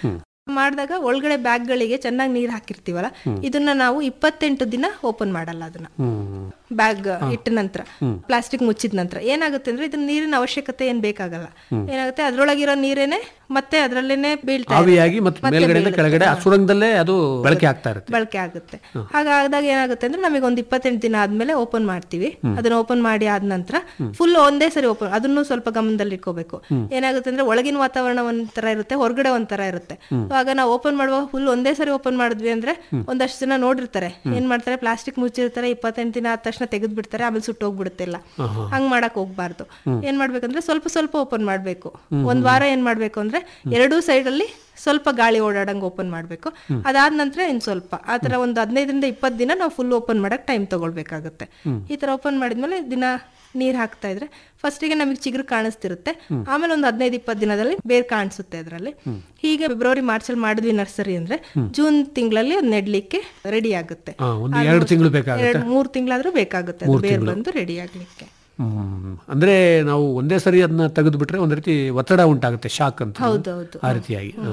ಮಾಡಿದಾಗ ಒಳಗಡೆ ಬ್ಯಾಗ್ಗಳಿಗೆ ಚೆನ್ನಾಗಿ ನೀರು ಹಾಕಿರ್ತೀವಲ್ಲ ಇದನ್ನ ನಾವು ಇಪ್ಪತ್ತೆಂಟು ದಿನ ಓಪನ್ ಮಾಡಲ್ಲ ಅದನ್ನ ಬ್ಯಾಗ್ ಇಟ್ಟ ನಂತರ ಪ್ಲಾಸ್ಟಿಕ್ ಮುಚ್ಚಿದ ನಂತರ ಏನಾಗುತ್ತೆ ಅಂದ್ರೆ ಇದನ್ನ ನೀರಿನ ಅವಶ್ಯಕತೆ ಏನ್ ಬೇಕಾಗಲ್ಲ ಏನಾಗುತ್ತೆ ಅದ್ರೊಳಗಿರೋ ನೀರೇನೆ ಮತ್ತೆ ಅದ್ರಲ್ಲೇನೆ ಬೀಳ್ತಾ ಇರುತ್ತೆ. ಆವಿಯಾಗಿ ಮತ್ತೆ ಮೇಲ್ಗಡೆಯಿಂದ ಬೀಳುತ್ತೆ. ಕೆಳಗಡೆ ಆ ಸುರಂಗದಲ್ಲೇ ಅದು ಬಳಕೆ ಆಗ್ತಾ ಇರುತ್ತೆ ಬಳಕೆ ಆಗುತ್ತೆ ಹಾಗಾದಾಗ ಏನಾಗುತ್ತೆ ಅಂದ್ರೆ ನಮಗೆ ಒಂದು ಇಪ್ಪತ್ತೆಂಟು ದಿನ ಆದ್ಮೇಲೆ ಓಪನ್ ಮಾಡ್ತೀವಿ ಅದನ್ನ ಓಪನ್ ಮಾಡಿ ಆದ ನಂತರ ಫುಲ್ ಒಂದೇ ಸರಿ ಓಪನ್ ಅದನ್ನು ಸ್ವಲ್ಪ ಗಮನದಲ್ಲಿ ಇಟ್ಕೋಬೇಕು ಏನಾಗುತ್ತೆ ಅಂದ್ರೆ ಒಳಗಿನ ವಾತಾವರಣ ಒಂಥರ ಇರುತ್ತೆ ಹೊರಗಡೆ ಒಂಥರ ಇರುತ್ತೆ So ಆಗ ನಾವು ಓಪನ್ ಮಾಡುವಾಗ ಫುಲ್ ಒಂದೇ ಸರಿ ಓಪನ್ ಮಾಡಿದ್ವಿ ಅಂದ್ರೆ ಒಂದಷ್ಟು ಜನ ನೋಡಿರ್ತಾರೆ ಏನ್ ಮಾಡ್ತಾರೆ ಪ್ಲಾಸ್ಟಿಕ್ ಮುಚ್ಚಿರ್ತಾರೆ ಇಪ್ಪತ್ತೆಂಟು ದಿನ ಆದ ತಕ್ಷಣ ತೆಗೆದು ಬಿಡ್ತಾರೆ ಆಮೇಲೆ ಸುಟ್ಟೋಗ್ಬಿಡುತ್ತೆ ಎಲ್ಲ ಹಂಗ್ ಮಾಡಕ್ ಹೋಗ್ಬಾರ್ದು ಏನ್ ಮಾಡ್ಬೇಕಂದ್ರೆ ಸ್ವಲ್ಪ ಸ್ವಲ್ಪ ಓಪನ್ ಮಾಡ್ಬೇಕು ಒಂದ್ ವಾರ ಏನ್ ಮಾಡ್ಬೇಕು ಅಂದ್ರೆ ಎರಡೂ ಸೈಡ್ ಅಲ್ಲಿ ಸ್ವಲ್ಪ ಗಾಳಿ ಓಡಾಡಂಗ್ ಓಪನ್ ಮಾಡ್ಬೇಕು ಅದಾದ ನಂತರ ಇನ್ ಸ್ವಲ್ಪ ಆ ತರ ಒಂದು ಹದಿನೈದರಿಂದ ಇಪ್ಪತ್ತು ದಿನ ನಾವು ಫುಲ್ ಓಪನ್ ಮಾಡಕ್ ಟೈಮ್ ತಗೊಳ್ಬೇಕಾಗುತ್ತೆ ಈ ತರ ಓಪನ್ ಮಾಡಿದ್ಮೇಲೆ ದಿನ ನೀರ್ ಹಾಕ್ತಾ ಇದ್ರೆ ಫಸ್ಟಿಗೆ ನಮಗೆ ಚಿಗುರು ಕಾಣಿಸ್ತಿರುತ್ತೆ ಆಮೇಲೆ ಒಂದು ಹದಿನೈದು ಇಪ್ಪತ್ತು ದಿನದಲ್ಲಿ ಬೇರ್ ಕಾಣಿಸುತ್ತೆ ಅದರಲ್ಲಿ ಹೀಗೆ ಫೆಬ್ರವರಿ ಮಾರ್ಚ್ ಅಲ್ಲಿ ಮಾಡಿದ್ವಿ ನರ್ಸರಿ ಅಂದ್ರೆ ಜೂನ್ ತಿಂಗಳಲ್ಲಿ ಅದ್ ನೆಡ್ಲಿಕ್ಕೆ ರೆಡಿ ಆಗುತ್ತೆ ಆ, ಒಂದು ಎರಡು ತಿಂಗಳು ಬೇಕಾಗುತ್ತೆ ಎರಡು ಮೂರು ತಿಂಗಳಾದ್ರೂ ಬೇಕಾಗುತ್ತೆ ಅದು ಬೇರ್ ಬಂದು ರೆಡಿ ಆಗ್ಲಿಕ್ಕೆ ಹ್ಮ್. ಅಂದ್ರೆ ನಾವು ಒಂದೇ ಸರಿ ಅದನ್ನ ತೆಗೆದು ಬಿಟ್ರೆ ಒಂದ್ ರೀತಿ ಒತ್ತಡ ಉಂಟಾಗುತ್ತೆ ಶಾಕ್ ಅಂತ ಹೌದೌದು. ಆ ರೀತಿಯಾಗಿ ಆ.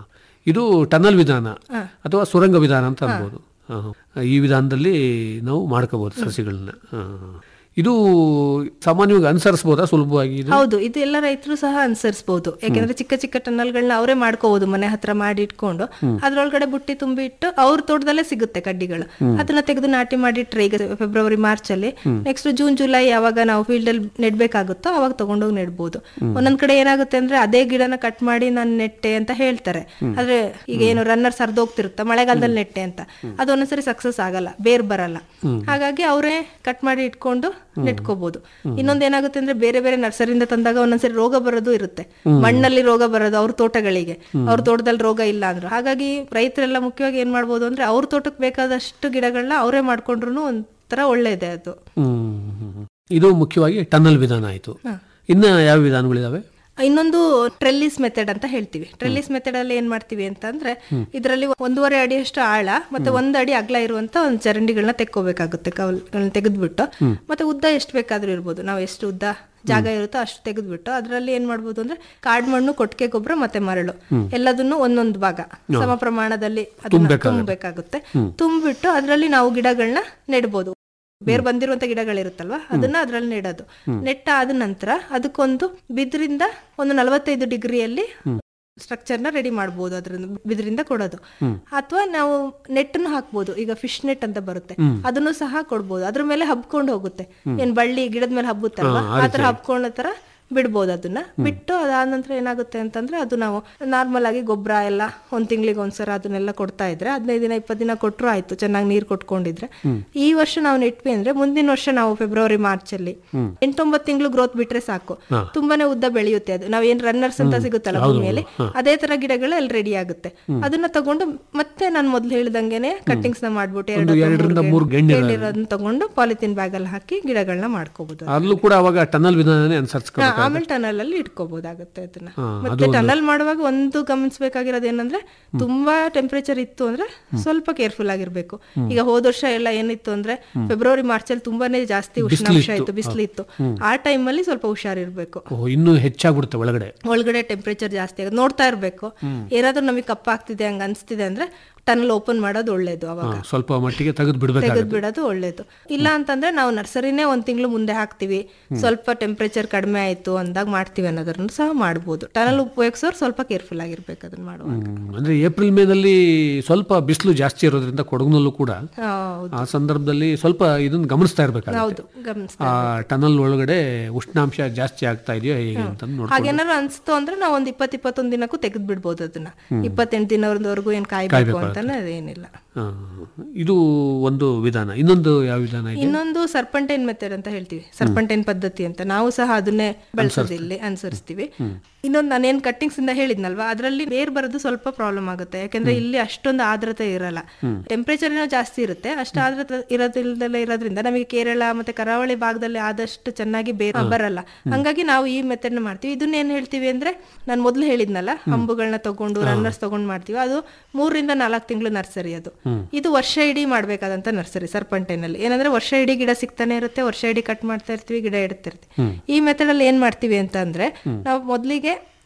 ಇದು ಟನಲ್ ವಿಧಾನ ಅಥವಾ ಸುರಂಗ ವಿಧಾನ ಅಂತ ಅನ್ಬೋದು ಆ. ಈ ವಿಧಾನದಲ್ಲಿ ನಾವು ಮಾಡ್ಕೋಬಹುದು ಸಸಿಗಳನ್ನ ಆ. ಇದು ಸಾಮಾನ್ಯವಾಗಿ ಅನುಸರಿಸಬಹುದಾ ಸುಲಭವಾಗಿ ಇದು ಹೌದು ಇದು ಎಲ್ಲ ರೈತರು ಸಹ ಅನುಸರಿಸಬಹುದು ಯಾಕೆಂದ್ರೆ ಚಿಕ್ಕ ಚಿಕ್ಕ ಟನಲ್ಗಳನ್ನ ಅವರೇ ಮಾಡ್ಕೋಬಹುದು ಮನೆ ಹತ್ರ ಮಾಡಿ ಇಟ್ಕೊಂಡು ಅದ್ರೊಳಗಡೆ ಬುಟ್ಟಿ ತುಂಬಿ ಇಟ್ಟು ಅವ್ರ ತೋಟದಲ್ಲೇ ಸಿಗುತ್ತೆ ಕಡ್ಡಿಗಳು ಅದನ್ನ ತೆಗೆದು ನಾಟಿ ಮಾಡಿಟ್ರೆ ಈಗ ಫೆಬ್ರವರಿ ಮಾರ್ಚ್ ಅಲ್ಲಿ ನೆಕ್ಸ್ಟ್ ಜೂನ್ ಜುಲೈ ಯಾವಾಗ ನಾವು ಫೀಲ್ಡ್ ಅಲ್ಲಿ ನೆಡ್ಬೇಕಾಗುತ್ತೋ ಅವಾಗ ತಗೊಂಡೋಗಿ ನೆಡ್ಬೋದು ಒಂದೊಂದ್ ಕಡೆ ಏನಾಗುತ್ತೆ ಅಂದ್ರೆ ಅದೇ ಗಿಡನ ಕಟ್ ಮಾಡಿ ನಾನು ನೆಟ್ಟೆ ಅಂತ ಹೇಳ್ತಾರೆ ಆದ್ರೆ ಈಗ ಏನು ರನ್ನರ್ ಸರ್ದೋಗ್ತಿರುತ್ತೆ ಮಳೆಗಾಲದಲ್ಲಿ ನೆಟ್ಟೆ ಅಂತ ಅದು ಒಂದೊಂದ್ಸರಿ ಸಕ್ಸಸ್ ಆಗಲ್ಲ ಬೇರ್ ಬರಲ್ಲ ಹಾಗಾಗಿ ಅವರೇ ಕಟ್ ಮಾಡಿ ಇಟ್ಕೊಂಡು ನೆಟ್ಕೋಬಹುದು ಇನ್ನೊಂದ್ ಏನಾಗುತ್ತೆ ಅಂದ್ರೆ ಬೇರೆ ಬೇರೆ ನರ್ಸರಿಯಿಂದ ತಂದಾಗ ಒಂದೊಂದ್ಸರಿ ರೋಗ ಬರೋದು ಇರುತ್ತೆ ಮಣ್ಣಲ್ಲಿ ರೋಗ ಬರೋದು ಅವ್ರ ತೋಟಗಳಿಗೆ ಅವ್ರ ತೋಟದಲ್ಲಿ ರೋಗ ಇಲ್ಲ ಅಂದ್ರು ಹಾಗಾಗಿ ರೈತರೆಲ್ಲ ಮುಖ್ಯವಾಗಿ ಏನ್ ಮಾಡ್ಬೋದು ಅಂದ್ರೆ ಅವ್ರ ತೋಟಕ್ಕೆ ಬೇಕಾದಷ್ಟು ಗಿಡಗಳನ್ನ ಅವರೇ ಮಾಡ್ಕೊಂಡ್ರು ಒಂಥರ ಒಳ್ಳೇದೆ ಅದು ಹ್ಮ್. ಇದು ಮುಖ್ಯವಾಗಿ ಟನಲ್ ವಿಧಾನ ಆಯ್ತು ಇನ್ನ ಯಾವ ವಿಧಾನಗಳಿದಾವೆ ಇನ್ನೊಂದು ಟ್ರೆಲ್ಲಿಸ್ ಮೆಥಡ್ ಅಂತ ಹೇಳ್ತೀವಿ ಟ್ರೆಲ್ಲಿಸ್ ಮೆಥಡ್ ಅಲ್ಲಿ ಏನ್ ಮಾಡ್ತೀವಿ ಅಂತಂದ್ರೆ ಇದರಲ್ಲಿ ಒಂದೂವರೆ ಅಡಿಯಷ್ಟು ಆಳ ಮತ್ತೆ ಒಂದ್ ಅಡಿ ಅಗಲ ಇರುವಂತ ಒಂದು ಚರಂಡಿಗಳನ್ನ ತೆಕ್ಕೋಬೇಕಾಗುತ್ತೆ ಕವಲ್ಗಳನ್ನ ತೆಗೆದ್ಬಿಟ್ಟು ಮತ್ತೆ ಉದ್ದ ಎಷ್ಟು ಬೇಕಾದ್ರೂ ಇರ್ಬೋದು ನಾವು ಎಷ್ಟು ಉದ್ದ ಜಾಗ ಇರುತ್ತೋ ಅಷ್ಟು ತೆಗೆದ್ಬಿಟ್ಟು ಅದರಲ್ಲಿ ಏನ್ ಮಾಡ್ಬೋದು ಅಂದ್ರೆ ಕಾಡ್ ಮಣ್ಣು ಕೊಟ್ಟಿಗೆ ಗೊಬ್ಬರ ಮತ್ತೆ ಮರಳು ಎಲ್ಲದನ್ನು ಒಂದೊಂದು ಭಾಗ ಸಮ ಪ್ರಮಾಣದಲ್ಲಿ ಅದನ್ನ ತುಂಬಬೇಕಾಗುತ್ತೆ ತುಂಬಿಟ್ಟು ಅದರಲ್ಲಿ ನಾವು ಗಿಡಗಳನ್ನ ನೆಡ್ಬೋದು ಬೇರ್ ಬಂದಿರುವಂತ ಗಿಡಗಳಿರುತ್ತಲ್ವಾ ಅದನ್ನ ಅದ್ರಲ್ಲಿ ನೆಡೋದು ನೆಟ್ಟ ಆದ ನಂತರ ಅದಕ್ಕೊಂದು ಬಿದ್ರಿಂದ ಒಂದು ನಲವತ್ತೈದು ಡಿಗ್ರಿಯಲ್ಲಿ ಸ್ಟ್ರಕ್ಚರ್ನ ರೆಡಿ ಮಾಡ್ಬೋದು ಅದರಿಂದ ಬಿದ್ರಿಂದ ಕೊಡೋದು ಅಥವಾ ನಾವು ನೆಟ್ಟನ್ನು ಹಾಕ್ಬೋದು ಈಗ ಫಿಶ್ ನೆಟ್ ಅಂತ ಬರುತ್ತೆ ಅದನ್ನು ಸಹ ಕೊಡ್ಬೋದು ಅದ್ರ ಮೇಲೆ ಹಬ್ಕೊಂಡು ಹೋಗುತ್ತೆ ಏನ್ ಬಳ್ಳಿ ಗಿಡದ ಮೇಲೆ ಹಬ್ಬುತ್ತಲ್ವಾ ಆತರ ಹಬ್ಕೊಂಡ ತರ ಬಿಡ್ಬೋದು ಅದನ್ನ ಬಿಟ್ಟು ಅದಾದ ನಂತರ ಏನಾಗುತ್ತೆ ಅಂತಂದ್ರೆ ಅದು ನಾವು ನಾರ್ಮಲ್ ಆಗಿ ಗೊಬ್ಬರ ಎಲ್ಲ ಒಂದ್ ತಿಂಗಳಿಗೆ ಒಂದ್ಸಲ ಅದನ್ನೆಲ್ಲ ಕೊಡ್ತಾ ಇದ್ರೆ ಹದಿನೈದು ದಿನ ಇಪ್ಪತ್ತು ದಿನ ಕೊಟ್ಟರು ಆಯ್ತು ಚೆನ್ನಾಗಿ ನೀರ್ ಕೊಟ್ಕೊಂಡಿದ್ರೆ ಈ ವರ್ಷ ನಾವು ನೆಟ್ವಿ ಅಂದ್ರೆ ಮುಂದಿನ ವರ್ಷ ನಾವು ಫೆಬ್ರವರಿ ಮಾರ್ಚ್ ಅಲ್ಲಿ ಎಂಟೊಂಬತ್ತು ತಿಂಗಳು ಗ್ರೋತ್ ಬಿಟ್ರೆ ಸಾಕು ತುಂಬಾನೇ ಉದ್ದ ಬೆಳೆಯುತ್ತೆ ಅದು ನಾವ್ ಏನ್ ರನ್ನರ್ಸ್ ಅಂತ ಸಿಗುತ್ತಲ್ಲ ಭೂಮಿಯಲ್ಲಿ ಅದೇ ತರ ಗಿಡಗಳು ಅಲ್ಲಿ ರೆಡಿ ಆಗುತ್ತೆ ಅದನ್ನ ತಗೊಂಡು ಮತ್ತೆ ನಾನು ಮೊದ್ಲು ಹೇಳಿದಂಗೆನೆ ಕಟ್ಟಿಂಗ್ಸ್ ನ ಮಾಡ್ಬಿಟ್ಟು ಎರಡು ಅಥವಾ ಎರಡರಿಂದ ಮೂರು ಮೂರು ಗೆಣ್ಣೆ ಗೆಣ್ಣೆ ಇರೋದನ್ನ ತಗೊಂಡು ಪಾಲಿಥಿನ್ ಬ್ಯಾಗ್ ಅಲ್ಲಿ ಹಾಕಿ ಗಿಡಗಳನ್ನ ಮಾಡ್ಕೋಬಹುದು ಅಲ್ಲೂ ಕೂಡ ಅವಾಗ ಟನಲ್ ವಿಧಾನನೇ ಅನುಸರಿಸ್ಕೊ ಹಾ, ಆಮೇಲೆ ಟನಲ್ ಅಲ್ಲಿ ಇಟ್ಕೋಬಹುದಾಗುತ್ತೆ ಅದನ್ನ ಮತ್ತೆ ಟನಲ್ ಮಾಡುವಾಗ ಒಂದು ಗಮನಿಸಬೇಕಾಗಿರೋದು ಏನಂದ್ರೆ ತುಂಬಾ ಟೆಂಪರೇಚರ್ ಇತ್ತು ಅಂದ್ರೆ ಸ್ವಲ್ಪ ಕೇರ್ಫುಲ್ ಆಗಿರ್ಬೇಕು ಈಗ ಹೋದ ವರ್ಷ ಎಲ್ಲ ಏನಿತ್ತು ಅಂದ್ರೆ ಫೆಬ್ರವರಿ ಮಾರ್ಚ್ ಅಲ್ಲಿ ತುಂಬಾನೇ ಜಾಸ್ತಿ ಉಷ್ಣಾಂಶ ಇತ್ತು ಬಿಸಿಲಿತ್ತು ಆ ಟೈಮ್ ಅಲ್ಲಿ ಸ್ವಲ್ಪ ಹುಷಾರಿರ್ಬೇಕು ಓ, ಇನ್ನೂ ಹೆಚ್ಚಾಗ್ಬಿಡುತ್ತೆ ಒಳಗಡೆ ಒಳಗಡೆ ಟೆಂಪರೇಚರ್ ಜಾಸ್ತಿ ಆಗುತ್ತೆ ನೋಡ್ತಾ ಇರ್ಬೇಕು ಏನಾದ್ರೂ ನಮಗೆ ಕಪ್ಪಾಗ್ತಿದೆ ಹಂಗ ಅನ್ಸ್ತಿದೆ ಅಂದ್ರೆ ಟನಲ್ ಓಪನ್ ಮಾಡೋದು ಒಳ್ಳೇದು ಅವಾಗ ಹಾ, ಸ್ವಲ್ಪ ಮಟ್ಟಿಗೆ ತೆಗೆದು ಬಿಡ್ಬೇಕಾಗುತ್ತೆ ತೆಗೆದು ಬಿಡೋದು ಒಳ್ಳೇದು ಇಲ್ಲ ಅಂತಂದ್ರೆ ನಾವು ನರ್ಸರಿನೇ ಒಂದ್ ತಿಂಗಳು ಮುಂದೆ ಹಾಕ್ತಿವಿ ಸ್ವಲ್ಪ ಟೆಂಪರೇಚರ್ ಕಡಿಮೆ ಆಯ್ತು ಅಂದಾಗ ಮಾಡ್ತೀವಿ ಅನ್ನೋದನ್ನು ಸಹ ಮಾಡ್ಬೋದು ಟನಲ್ ಉಪಯೋಗಿಸೋರು ಸ್ವಲ್ಪ ಕೇರ್ಫುಲ್ ಆಗಿರ್ಬೇಕು ಅದನ್ನ ಮಾಡುವಾಗ ಹ್ಮ್. ಅಂದ್ರೆ ಏಪ್ರಿಲ್ ಮೇನಲ್ಲಿ ಸ್ವಲ್ಪ ಬಿಸಿಲು ಜಾಸ್ತಿ ಇರೋದ್ರಿಂದ ಕೊಡಗಿನಲ್ಲೂ ಕೂಡ ಹೌದು ಆ ಸಂದರ್ಭದಲ್ಲಿ ಸ್ವಲ್ಪ ಇದನ್ನ ಗಮನಿಸ್ತಾ ಇರ್ಬೇಕಾಗುತ್ತೆ ಹೌದು ಗಮನಿಸ್ತಾ ಆ ಟನಲ್ ಒಳಗಡೆ ಉಷ್ಣಾಂಶ ಜಾಸ್ತಿ ಆಗ್ತಾ ಇದೆಯೋ ಹೇಗೆ ಅಂತ ನೋಡ್ಕೊಂಡು ಹಾಗೇನಾದ್ರು ಅನ್ಸ್ತು ಅಂದ್ರೆ ನಾವು ಒಂದ್ ಇಪ್ಪತ್ ಇಪ್ಪತ್ತೊಂದ್ ದಿನಕ್ಕೂ ತೆಗೆದ್ ಬಿಡ್ಬೋದು ಅದನ್ನ ಇಪ್ಪತ್ತೆಂಟು ದಿನದವರೆಗೂ ಏನ್ ಕಾಯ್ಬೇಕು ಅಂತಾನೆ ಅದೇನಿಲ್ಲ ಆ, ಇದು ಒಂದು ವಿಧಾನ ಇನ್ನೊಂದು ಯಾವ ವಿಧಾನ ಇದೆ ಇನ್ನೊಂದು ಸರ್ಪಂಟೈನ್ ಮೆಥಡ್ ಅಂತ ಹೇಳ್ತೀವಿ ಸರ್ಪಂಟೈನ್ ಪದ್ಧತಿ ಅಂತ ನಾವು ಸಹ ಅದನ್ನೇ ಬಳಸೋದು ಇಲ್ಲಿ ಅನುಸರಿಸ್ತೀವಿ ಇನ್ನೊಂದು ನಾನೇನ್ ಕಟ್ಟಿಂಗ್ಸ್ ಇಂದ ಹೇಳಿದ್ನಲ್ವಾ ಅದರಲ್ಲಿ ಬೇರ್ ಬರೋದು ಸ್ವಲ್ಪ ಪ್ರಾಬ್ಲಮ್ ಆಗುತ್ತೆ ಯಾಕಂದ್ರೆ ಇಲ್ಲಿ ಅಷ್ಟೊಂದು ಆರ್ದ್ರತೆ ಇರಲ್ಲ ಟೆಂಪರೇಚರ್ ಏನೋ ಜಾಸ್ತಿ ಇರುತ್ತೆ ಅಷ್ಟು ಆರ್ದ್ರತೆ ಇರೋದಿಲ್ದಲ್ಲೇ ಇರೋದ್ರಿಂದ ನಮಗೆ ಕೇರಳ ಮತ್ತೆ ಕರಾವಳಿ ಭಾಗದಲ್ಲಿ ಆದಷ್ಟು ಚೆನ್ನಾಗಿ ಬೇರ್ ಬರಲ್ಲ ಹಂಗಾಗಿ ನಾವು ಈ ಮೆಥಡ್ ನ ಮಾಡ್ತೀವಿ ಇದನ್ನ ಏನ್ ಹೇಳ್ತೀವಿ ಅಂದ್ರೆ ನಾನು ಮೊದ್ಲು ಹೇಳಿದ್ನಲ್ಲ ಹಂಬುಗಳನ್ನ ತಗೊಂಡು ರನ್ನರ್ಸ್ ತಗೊಂಡು ಮಾಡ್ತೀವಿ ಅದು ಮೂರರಿಂದ ನಾಲ್ಕು ತಿಂಗಳು ನರ್ಸರಿ ಅದು ಇದು ವರ್ಷ ಇಡೀ ಮಾಡ್ಬೇಕಾದಂತ ನರ್ಸರಿ ಸರ್ಪಂಟೈನ್ ಅಲ್ಲಿ ಏನಂದ್ರೆ ವರ್ಷ ಇಡೀ ಗಿಡ ಸಿಗ್ತಾನೆ ಇರುತ್ತೆ ವರ್ಷ ಇಡೀ ಕಟ್ ಮಾಡ್ತಾ ಇರ್ತೀವಿ ಗಿಡ ಇಡ್ತಾ ಇರ್ತೀವಿ ಈ ಮೆಥಡ್ ಅಲ್ಲಿ ಏನ್ ಮಾಡ್ತೀವಿ ಅಂತ ಅಂದ್ರೆ ನಾವು ಮೊದ್ಲಿಗೆ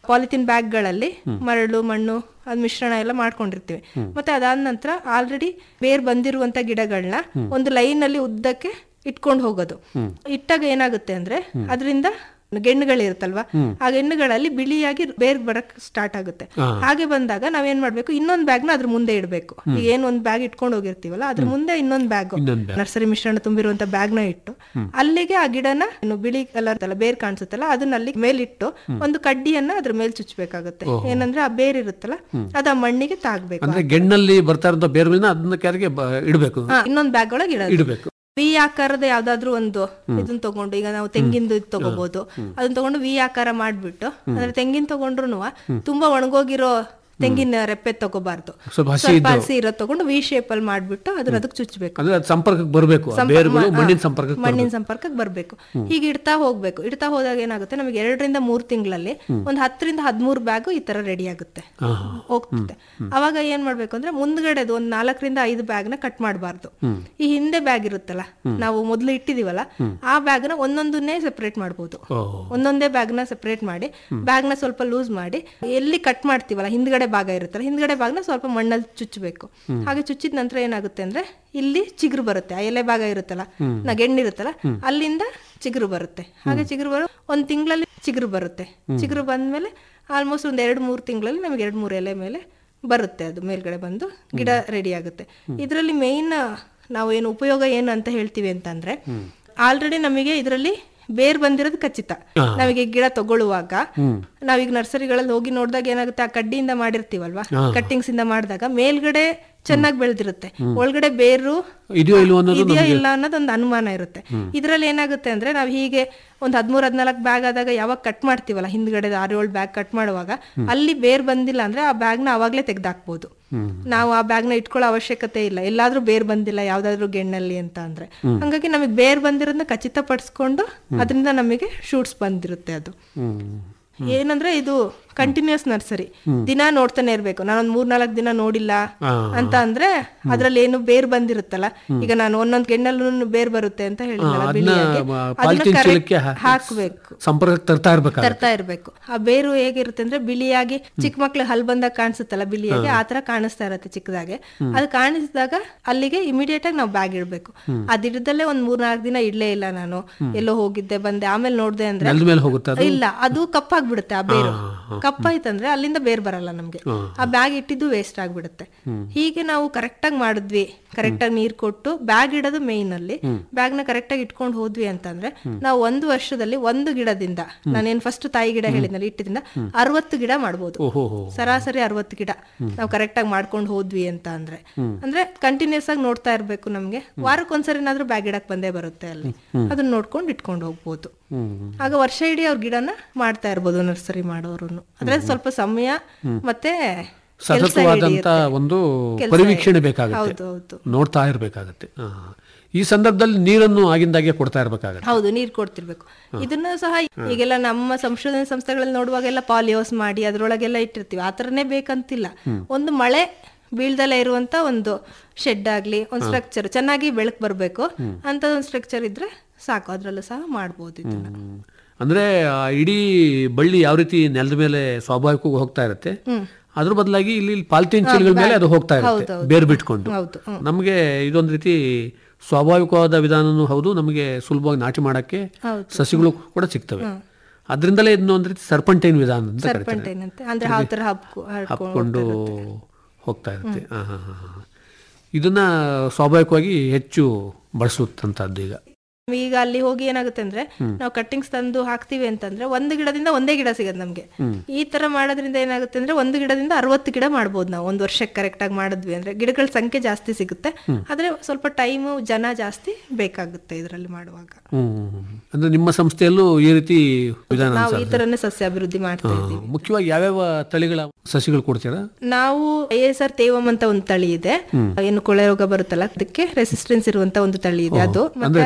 ಪಾಲಿಥಿನ್ ಬ್ಯಾಗ್ಗಳಲ್ಲಿ ಮರಳು ಮಣ್ಣು ಅದ್ ಮಿಶ್ರಣ ಎಲ್ಲ ಮಾಡ್ಕೊಂಡಿರ್ತೀವಿ ಮತ್ತೆ ಅದಾದ ನಂತರ ಆಲ್ರೆಡಿ ಬೇರ್ ಬಂದಿರುವಂತ ಗಿಡಗಳನ್ನ ಒಂದು ಲೈನ್ ಅಲ್ಲಿ ಉದ್ದಕ್ಕೆ ಇಟ್ಕೊಂಡು ಹೋಗೋದು ಇಟ್ಟಾಗ ಏನಾಗುತ್ತೆ ಅಂದ್ರೆ ಅದರಿಂದ ಗೆಣ್ಣುಗಳಿರುತ್ತಲ್ವಾ ಆ ಗೆಣ್ಣುಗಳಲ್ಲಿ ಬಿಳಿಯಾಗಿ ಬೇರ್ ಬರಕ್ ಸ್ಟಾರ್ಟ್ ಆಗುತ್ತೆ ಹಾಗೆ ಬಂದಾಗ ನಾವೇನ್ ಮಾಡ್ಬೇಕು ಇನ್ನೊಂದ್ ಬ್ಯಾಗ್ ನ ಅದ್ರ ಮುಂದೆ ಇಡಬೇಕು ಈಗ ಏನ್ ಒಂದ್ ಬ್ಯಾಗ್ ಇಟ್ಕೊಂಡು ಹೋಗಿರ್ತೀವಲ್ಲ ಅದ್ರ ಮುಂದೆ ಇನ್ನೊಂದ್ ಬ್ಯಾಗ್ ಇನ್ನೊಂದ್ bag. ನರ್ಸರಿ ಮಿಶ್ರಣ ತುಂಬಿರುವಂತ ಬ್ಯಾಗ್ ನ ಇಟ್ಟು ಅಲ್ಲಿಗೆ ಆ ಗಿಡನ ಏನು ಬಿಳಿ ಕಲರ್ ತಲ್ಲ ಬೇರ್ ಕಾಣಿಸುತ್ತಲ್ಲ ಅದನ್ನ ಅಲ್ಲಿ ಮೇಲಿಟ್ಟು ಒಂದು ಕಡ್ಡಿಯನ್ನ ಅದ್ರ ಮೇಲೆ ಚುಚ್ಚಬೇಕಾಗುತ್ತೆ ಏನಂದ್ರೆ ಆ ಬೇರ್ ಇರುತ್ತಲ್ಲ ಅದ ಆ ಮಣ್ಣಿಗೆ ತಾಗ್ಬೇಕು ಅಂದ್ರೆ ಗೆಣ್ಣಲ್ಲಿ ಬರ್ತಾ ಇರೋ ಬೇರೆ ಮೇಲೆ ಅದನ್ನ ಕೆಳಗೆ ಬ- ಇಡಬೇಕು ಹಾ, ಇನ್ನೊಂದ್ ಬ್ಯಾಗ್ ಒಳಗೆ ಇಡೋದು ಇಡಬೇಕು ವಿ ಆಕಾರದ ಯಾವ್ದಾದ್ರು ಒಂದು ಇದನ್ನ ತಗೊಂಡು ಈಗ ನಾವು ತೆಂಗಿಂದು ಇದ್ ತಗೋಬಹುದು ಅದನ್ನ ತಗೊಂಡು ವಿ ಆಕಾರ ಮಾಡ್ಬಿಟ್ಟು ಅಂದ್ರೆ ತೆಂಗಿನ ತಗೊಂಡ್ರು ತುಂಬಾ ಒಣಗೋಗಿರೋ ತೆಂಗಿನ ರೆಪ್ಪೆ ತಗೋಬಾರ್ದು ಸ್ವಲ್ಪ ಹಸಿ ಸ್ವಲ್ಪ ಇದ್ದು. ಹಸಿ ಇರೋದ್ ತಗೊಂಡು ವಿ ಶೇಪ್ ಅಲ್ಲಿ ಮಾಡ್ಬಿಟ್ಟು ಅದನ್ನ ಅದಕ್ಕೆ ಚುಚ್ಚಬೇಕು ಅಂದ್ರೆ ಅದು ಸಂಪರ್ಕಕ್ಕೆ ಬರಬೇಕು ಸಂಪ- ಬೇರುಗಳು ಮ- ಮಣ್ಣಿನ ಹಾ, ಸಂಪರ್ಕಕ್ಕೆ ಮಣ್ಣಿನ ಬರ್ಬೇಕು. ಸಂಪರ್ಕಕ್ಕೆ ಬರಬೇಕು ಹೀಗೆ ಇಡ್ತಾ ಹೋಗ್ಬೇಕು ಇಡ್ತಾ ಹೋದಾಗ ಏನಾಗುತ್ತೆ ನಮಗೆ ಎರಡರಿಂದ ಮೂರ್ ತಿಂಗಳಲ್ಲಿ ಒಂದ್ ಹತ್ತರಿಂದ ಹದಿಮೂರು ಬ್ಯಾಗ್ ಈ ತರ ರೆಡಿ ಆಗುತ್ತೆ ಹಾ, ಹೋಗ್ತದೆ ಅವಾಗ ಏನ್ ಮಾಡ್ಬೇಕು ಅಂದ್ರೆ ಮುಂದ್ಗಡೆದು ಒಂದ್ ನಾಲ್ಕರಿಂದ ಐದು ಬ್ಯಾಗ್ ನ ಕಟ್ ಮಾಡಬಾರ್ದು ಈ ಹಿಂದೆ ಬ್ಯಾಗ್ ಇರುತ್ತಲ್ಲ ನಾವು ಮೊದ್ಲು ಇಟ್ಟಿದೀವಲ್ಲ ಆ ಬ್ಯಾಗ್ ನ ಒಂದೊಂದನ್ನೇ ಸೆಪರೇಟ್ ಮಾಡ್ಬೋದು ಓಹ್. ಒಂದೊಂದೇ ಬ್ಯಾಗ್ ನ ಸೆಪರೇಟ್ ಮಾಡಿ ಬ್ಯಾಗ್ ನ ಸ್ವಲ್ಪ ಲೂಸ್ ಮಾಡಿ ಎಲ್ಲಿ ಕಟ್ ಮಾಡ್ತೀವಲ್ಲ ಹಿಂದ್ಗಡೆ ಭಾಗ ಇರುತ್ತಲ್ಲ ಹಿಂದ್ಗಡೆ ಭಾಗನ ಸ್ವಲ್ಪ ಮಣ್ಣಲ್ಲಿ ಚುಚ್ಚಬೇಕು ಹಾಗೆ ಚುಚ್ಚಿದ ನಂತರ ಏನಾಗುತ್ತೆ ಅಂದ್ರೆ ಇಲ್ಲಿ ಚಿಗುರು ಬರುತ್ತೆ ಆ ಎಲೆ ಭಾಗ ಇರುತ್ತಲ್ಲ ನಾ ಗೆಣ್ಣಿರುತ್ತಲ್ಲ ಅಲ್ಲಿಂದ ಚಿಗುರು ಬರುತ್ತೆ ಹಾಗೆ ಚಿಗುರು ಬರೋ ಒಂದ್ ತಿಂಗಳಲ್ಲಿ ಚಿಗುರು ಬರುತ್ತೆ ಚಿಗುರು ಬಂದ್ಮೇಲೆ ಆಲ್ಮೋಸ್ಟ್ ಒಂದ್ ಎರಡ್ ಮೂರ್ ತಿಂಗಳಲ್ಲಿ ನಮಗೆ ಎರಡ್ ಮೂರ್ ಎಲೆ ಮೇಲೆ ಬರುತ್ತೆ ಅದು ಮೇಲ್ಗಡೆ ಬಂದು ಗಿಡ ರೆಡಿ ಆಗುತ್ತೆ ಇದರಲ್ಲಿ ಮೇಯ್ನ್ ನಾವು ಏನು ಉಪಯೋಗ ಏನು ಅಂತ ಹೇಳ್ತೀವಿ ಅಂತಂದ್ರೆ ಆಲ್ರೆಡಿ ನಮಗೆ ಇದರಲ್ಲಿ ಬೇರ್ ಬಂದಿರೋದು ಖಚಿತ ನಾವೀಗ ಗಿಡ ತಗೊಳ್ಳುವಾಗ ನಾವೀಗ ನರ್ಸರಿಗಳಲ್ಲಿ ಹೋಗಿ ನೋಡಿದಾಗ ಏನಾಗುತ್ತೆ ಆ ಕಡ್ಡಿಯಿಂದ ಮಾಡಿರ್ತೀವಲ್ವಾ ಕಟ್ಟಿಂಗ್ಸ್ ಇಂದ ಮಾಡಿದಾಗ ಮೇಲ್ಗಡೆ ಚೆನ್ನಾಗಿ ಬೆಳೆದಿರುತ್ತೆ ಒಳಗಡೆ ಬೇರು ಇದೆಯೋ ಇಲ್ವೋ ಅನ್ನೋದು ಇದೆಯಾ ಇಲ್ಲ ಅನ್ನೋದೊಂದು ಅನುಮಾನ ಇರುತ್ತೆ ಇದ್ರಲ್ಲಿ ಏನಾಗುತ್ತೆ ಅಂದ್ರೆ ನಾವು ಹೀಗೆ ಒಂದ್ ಹದ್ಮೂರ್ ಹದ್ನಾಲ್ಕು ಬ್ಯಾಗ್ ಆದಾಗ ಯಾವಾಗ ಕಟ್ ಮಾಡ್ತೀವಲ್ಲ ಹಿಂದ್ಗಡೆ ಆರು ಏಳು ಬ್ಯಾಗ್ ಕಟ್ ಮಾಡುವಾಗ ಅಲ್ಲಿ ಬೇರ್ ಬಂದಿಲ್ಲ ಅಂದ್ರೆ ಆ ಬ್ಯಾಗ್ ನ ಅವಾಗ್ಲೇ ತೆಗ್ದಾಕ್ಬೋದು ನಾವು ಆ ಬ್ಯಾಗ್ ನ ಇಟ್ಕೊಳ್ಳೋ ಅವಶ್ಯಕತೆ ಇಲ್ಲ ಎಲ್ಲಾದ್ರೂ ಬೇರ್ ಬಂದಿಲ್ಲ ಯಾವ್ದಾದ್ರು ಗೆಣ್ಣಲ್ಲಿ ಅಂತ ಅಂದ್ರೆ ಹಂಗಾಗಿ ನಮಗೆ ಬೇರ್ ಬಂದಿರೋದನ್ನ ಖಚಿತಪಡಿಸ್ಕೊಂಡು ಅದರಿಂದ ನಮಗೆ ಶೂಟ್ಸ್ ಬಂದಿರುತ್ತೆ ಅದು ಏನಂದ್ರೆ ಇದು ಕಂಟಿನ್ಯೂಸ್ ನರ್ಸರಿ ದಿನ ನೋಡ್ತಾನೆ ಇರ್ಬೇಕು ನಾನೊಂದ್ ಮೂರ್ ನಾಲ್ಕು ದಿನ ನೋಡಿಲ್ಲ ಅಂತ ಅಂದ್ರೆ ಅದ್ರಲ್ಲಿ ಏನು ಬೇರ್ ಬಂದಿರುತ್ತಲ್ಲ ಈಗ ನಾನು ಒಂದೊಂದ್ ಗೆಣ್ಣಲ್ಲೂ ಬೇರ್ ಬರುತ್ತೆ ಅಂತ ಹೇಳಿದ್ನಲ್ಲ ಅದನ್ನ ಬಿಳಿಯಾಗಿ ಪಾಲಿಥೀನ್ ಅದನ್ನ ಚೀಲಕ್ಕೆ correct ಹಾಕ್ಬೇಕು ಸಂಪರ್ಕಕ್ಕೆ ತರ್ತಾ ಇರ್ಬೇಕಾಗುತ್ತೆ ತರ್ತಾ ಇರ್ಬೇಕು ಆ ಬೇರು ಹೇಗಿರುತ್ತೆ ಅಂದ್ರೆ ಬಿಳಿಯಾಗಿ ಚಿಕ್ಕ ಮಕ್ಳು ಹಲ್ ಬಂದಾಗ ಕಾಣಿಸುತ್ತಲ್ಲ ಬಿಳಿಯಾಗಿ ಆ ತರ ಕಾಣಿಸ್ತಾ ಇರತ್ತೆ ಚಿಕ್ಕದಾಗೆ ಅದು ಕಾಣಿಸಿದಾಗ ಅಲ್ಲಿಗೆ ಇಮಿಡಿಯೇಟ್ ಆಗಿ ನಾವು ಬ್ಯಾಗ್ ಇಡ್ಬೇಕು ಅದಿಡ್ದಲ್ಲೇ ಒಂದ್ ಮೂರ್ ನಾಲ್ಕು ದಿನ ಇಡ್ಲೇ ಇಲ್ಲ ನಾನು ಎಲ್ಲೋ ಹೋಗಿದ್ದೆ ಬಂದೆ ಆಮೇಲೆ ನೋಡ್ದೆ ಅಂದ್ರೆ ನೆಲದ ಮೇಲೆ ಹೋಗುತ್ತೆ ಅದು ಇಲ್ಲ ಅದು ಕಪ್ಪಾಗ್ಬಿಡುತ್ತೆ ಆ ಬೇರು ಕಪ್ಪಾಯ್ತಂದ್ರೆ ಅಲ್ಲಿಂದ ಬೇರ್ ಬರಲ್ಲ ನಮ್ಗೆ ಆ ಬ್ಯಾಗ್ ಇಟ್ಟಿದ್ದು ವೇಸ್ಟ್ ಆಗ್ಬಿಡುತ್ತೆ ಹೀಗೆ ನಾವು ಕರೆಕ್ಟ್ ಆಗಿ ಮಾಡಿದ್ವಿ ಕರೆಕ್ಟ್ ಆಗಿ ನೀರ್ ಕೊಟ್ಟು ಬ್ಯಾಗ್ ಇಡೋದು ಮೇಯ್ನ್ ಅಲ್ಲಿ ಬ್ಯಾಗ್ ನ ಕರೆಕ್ಟ್ ಆಗಿ ಇಟ್ಕೊಂಡು ಹೋದ್ವಿ ಅಂತಂದ್ರೆ ನಾವು ಒಂದು ವರ್ಷದಲ್ಲಿ ಒಂದು ಗಿಡದಿಂದ ನಾನೇನ್ ಫಸ್ಟ್ ತಾಯಿ ಗಿಡ ಹೇಳಿದ್ನಲ್ಲ ಇಟ್ಟಿದಿಂದ ಅರವತ್ತು ಗಿಡ ಮಾಡ್ಬೋದು ಓಹೋ ಸರಾಸರಿ ಅರವತ್ತು ಗಿಡ ನಾವು ಕರೆಕ್ಟ್ ಆಗಿ ಮಾಡ್ಕೊಂಡು ಹೋದ್ವಿ ಅಂತ ಅಂದ್ರೆ ಅಂದ್ರೆ ಕಂಟಿನ್ಯೂಸ್ ಆಗಿ ನೋಡ್ತಾ ಇರ್ಬೇಕು ನಮ್ಗೆ ವಾರಕ್ಕೊಂದ್ಸರಿನಾದ್ರೂ ಬ್ಯಾಗ್ ಇಡಕ್ ಬಂದೇ ಬರುತ್ತೆ ಅಲ್ಲಿ ಅದನ್ನ ನೋಡ್ಕೊಂಡು ಇಟ್ಕೊಂಡು ಹೋಗ್ಬೋದು ಆಗ ವರ್ಷ ಇಡೀ ಅವ್ರ ಗಿಡನ ಮಾಡ್ತಾ ಇರ್ಬೋದು ನರ್ಸರಿ ಮಾಡೋರು ಅದ್ರೆ ಸ್ವಲ್ಪ ಸಮಯ ಮತ್ತೆ ಕೆಲ್ಸ ಸತತವಾದಂತ ಹಿಡಿಯುತ್ತೆ. ಒಂದು ಕೆಲ್ಸ ಪರಿವೀಕ್ಷಣೆ ಹೌದು, ಬೇಕಾಗುತ್ತೆ ಹೌದು. ನೋಡ್ತಾ ಇರ್ಬೇಕಾಗತ್ತೆ ಆ. ಈ ಸಂದರ್ಭದಲ್ಲಿ ನೀರನ್ನು ಆಗಿಂದಾಗೆ ಕೊಡ್ತಾ ಇರ್ಬೇಕಾಗತ್ತೆ ಹೌದು ನೀರ್ ಕೊಡ್ತಿರ್ಬೇಕು ಇದನ್ನ ಸಹ ಈಗೆಲ್ಲ ನಮ್ಮ ಸಂಶೋಧನೆ ಸಂಸ್ಥೆಗಳಲ್ಲಿ ನೋಡುವಾಗೆಲ್ಲ ಪಾಲಿಯೋಸ್ ಮಾಡಿ ಅದ್ರೊಳಗೆಲ್ಲ ಇಟ್ಟಿರ್ತೀವಿ ಆ ಥರನೇ ಬೇಕಂತಿಲ್ಲ ಒಂದು ಮಳೆ ಬೀಳ್ದಲ್ಲೇ ಇರುವಂತ ಒಂದು ಶೆಡ್ ಆಗ್ಲಿ ಒಂದು ಸ್ಟ್ರಕ್ಚರ್ ಚೆನ್ನಾಗಿ ಬೆಳಕ್ ಬರ್ಬೇಕು ಅಂತ ಒಂದು ಸ್ಟ್ರಕ್ಚರ್ ಇದ್ರೆ ಸಾಕು ಅದ್ರಲ್ಲೂ ಸಹ ಮಾಡ್ಬೋದು ಇದನ್ನ ಅಂದ್ರೆ ಆ ಇಡೀ ಬಳ್ಳಿ ಯಾವ ರೀತಿ ನೆಲದ ಮೇಲೆ ಸ್ವಾಭಾವಿಕವಾಗಿ ಹೋಗ್ತಾ ಇರುತ್ತೆ ಅದ್ರ ಬದಲಾಗಿ ಇಲ್ಲಿ ಪಾಲಿಥೀನ್ ಚೀಲಗಳ ಮೇಲೆ ಅದು ಹೋಗ್ತಾ ಇರುತ್ತೆ ಬೇರು ಬಿಟ್ಕೊಂಡು ಹೌದು ನಮಗೆ ಇದೊಂದು ರೀತಿ ಸ್ವಾಭಾವಿಕವಾದ ವಿಧಾನನೂ ಹೌದು ನಮಗೆ ಸುಲಭವಾಗಿ ನಾಟಿ ಮಾಡಕ್ಕೆ ಹೌದು. ಸಸಿಗಳು ಕೂಡ ಸಿಗ್ತವೆ ಅದರಿಂದಲೇ ಇದನ್ನ ಒಂದು ರೀತಿ ಸರ್ಪಂಟೈನ್ ವಿಧಾನ ಅಂತ ಕರೀತಾರೆ ಸರ್ಪಂಟೈನ್ ಅಂತ ಅಂದ್ರೆ ಆ ಥರ ಹಬ್ಕು ಹಬ್ಕೊಂಡು ಹೋಗ್ತಾ ಇರುತ್ತೆ ಆ, ಹಾ, ಹಾ, ಹಾ. ಇದನ್ನ ಸ್ವಾಭಾವಿಕವಾಗಿ ಹೆಚ್ಚು ಬಳಸುತ್ತಂತದ್ದು ಈಗ ಈಗ ಅಲ್ಲಿ ಹೋಗಿ ಏನಾಗುತ್ತೆ ಅಂದ್ರೆ ನಾವು ಕಟ್ಟಿಂಗ್ಸ್ ತಂದು ಹಾಕ್ತಿವಿ ಅಂತಂದ್ರೆ ಒಂದು ಗಿಡದಿಂದ ಒಂದೇ ಗಿಡ ಸಿಗತ್ತೆ ನಮ್ಗೆ ಈ ತರ ಮಾಡೋದ್ರಿಂದ ಏನಾಗುತ್ತೆ ಅಂದ್ರೆ ಒಂದು ಗಿಡದಿಂದ ಅರವತ್ತು ಗಿಡ ಮಾಡ್ಬೋದು ನಾವು ಒಂದು ವರ್ಷಕ್ಕೆ ಕರೆಕ್ಟ್ ಆಗಿ ಮಾಡಿದ್ವಿ ಅಂದ್ರೆ ಗಿಡಗಳ ಸಂಖ್ಯೆ ಜಾಸ್ತಿ ಸಿಗುತ್ತೆ ಆದ್ರೆ ಸ್ವಲ್ಪ ಟೈಮು ಜನ ಜಾಸ್ತಿ ಬೇಕಾಗುತ್ತೆ ಇದರಲ್ಲಿ ಮಾಡುವಾಗ ಹ್ಮ್ ಅಂದ್ರೆ ನಿಮ್ಮ ಸಂಸ್ಥೆಯಲ್ಲೂ ಈ ರೀತಿ ವಿಧಾನ ನಾವು ಈ ಅನುಸರಿಸ್ತಾರೆ? ತರನೇ ಸಸ್ಯ ಅಭಿವೃದ್ಧಿ ಮಾಡ್ತಾ ಹಾ, ಇದ್ದೀವಿ ಮುಖ್ಯವಾಗಿ ಯಾವ್ಯಾವ ತಳಿಗಳ ಸಸಿಗಳು ಕೊಡ್ತೀರಾ ನಾವು ಐ ಎಸ್ ಆರ್ ತೇವಂ ಅಂತ ಒಂದು ತಳಿ ಇದೆ ಏನು ಕೊಳೆ ರೋಗ ಬರುತ್ತಲ್ಲ ಅದಕ್ಕೆ ರೆಸಿಸ್ಟೆನ್ಸ್ ಇರುವಂತ ಒಂದು ತಳಿ ಇದೆ ಅದು ಅಂದ್ರೆ ತೇವಾಂಶ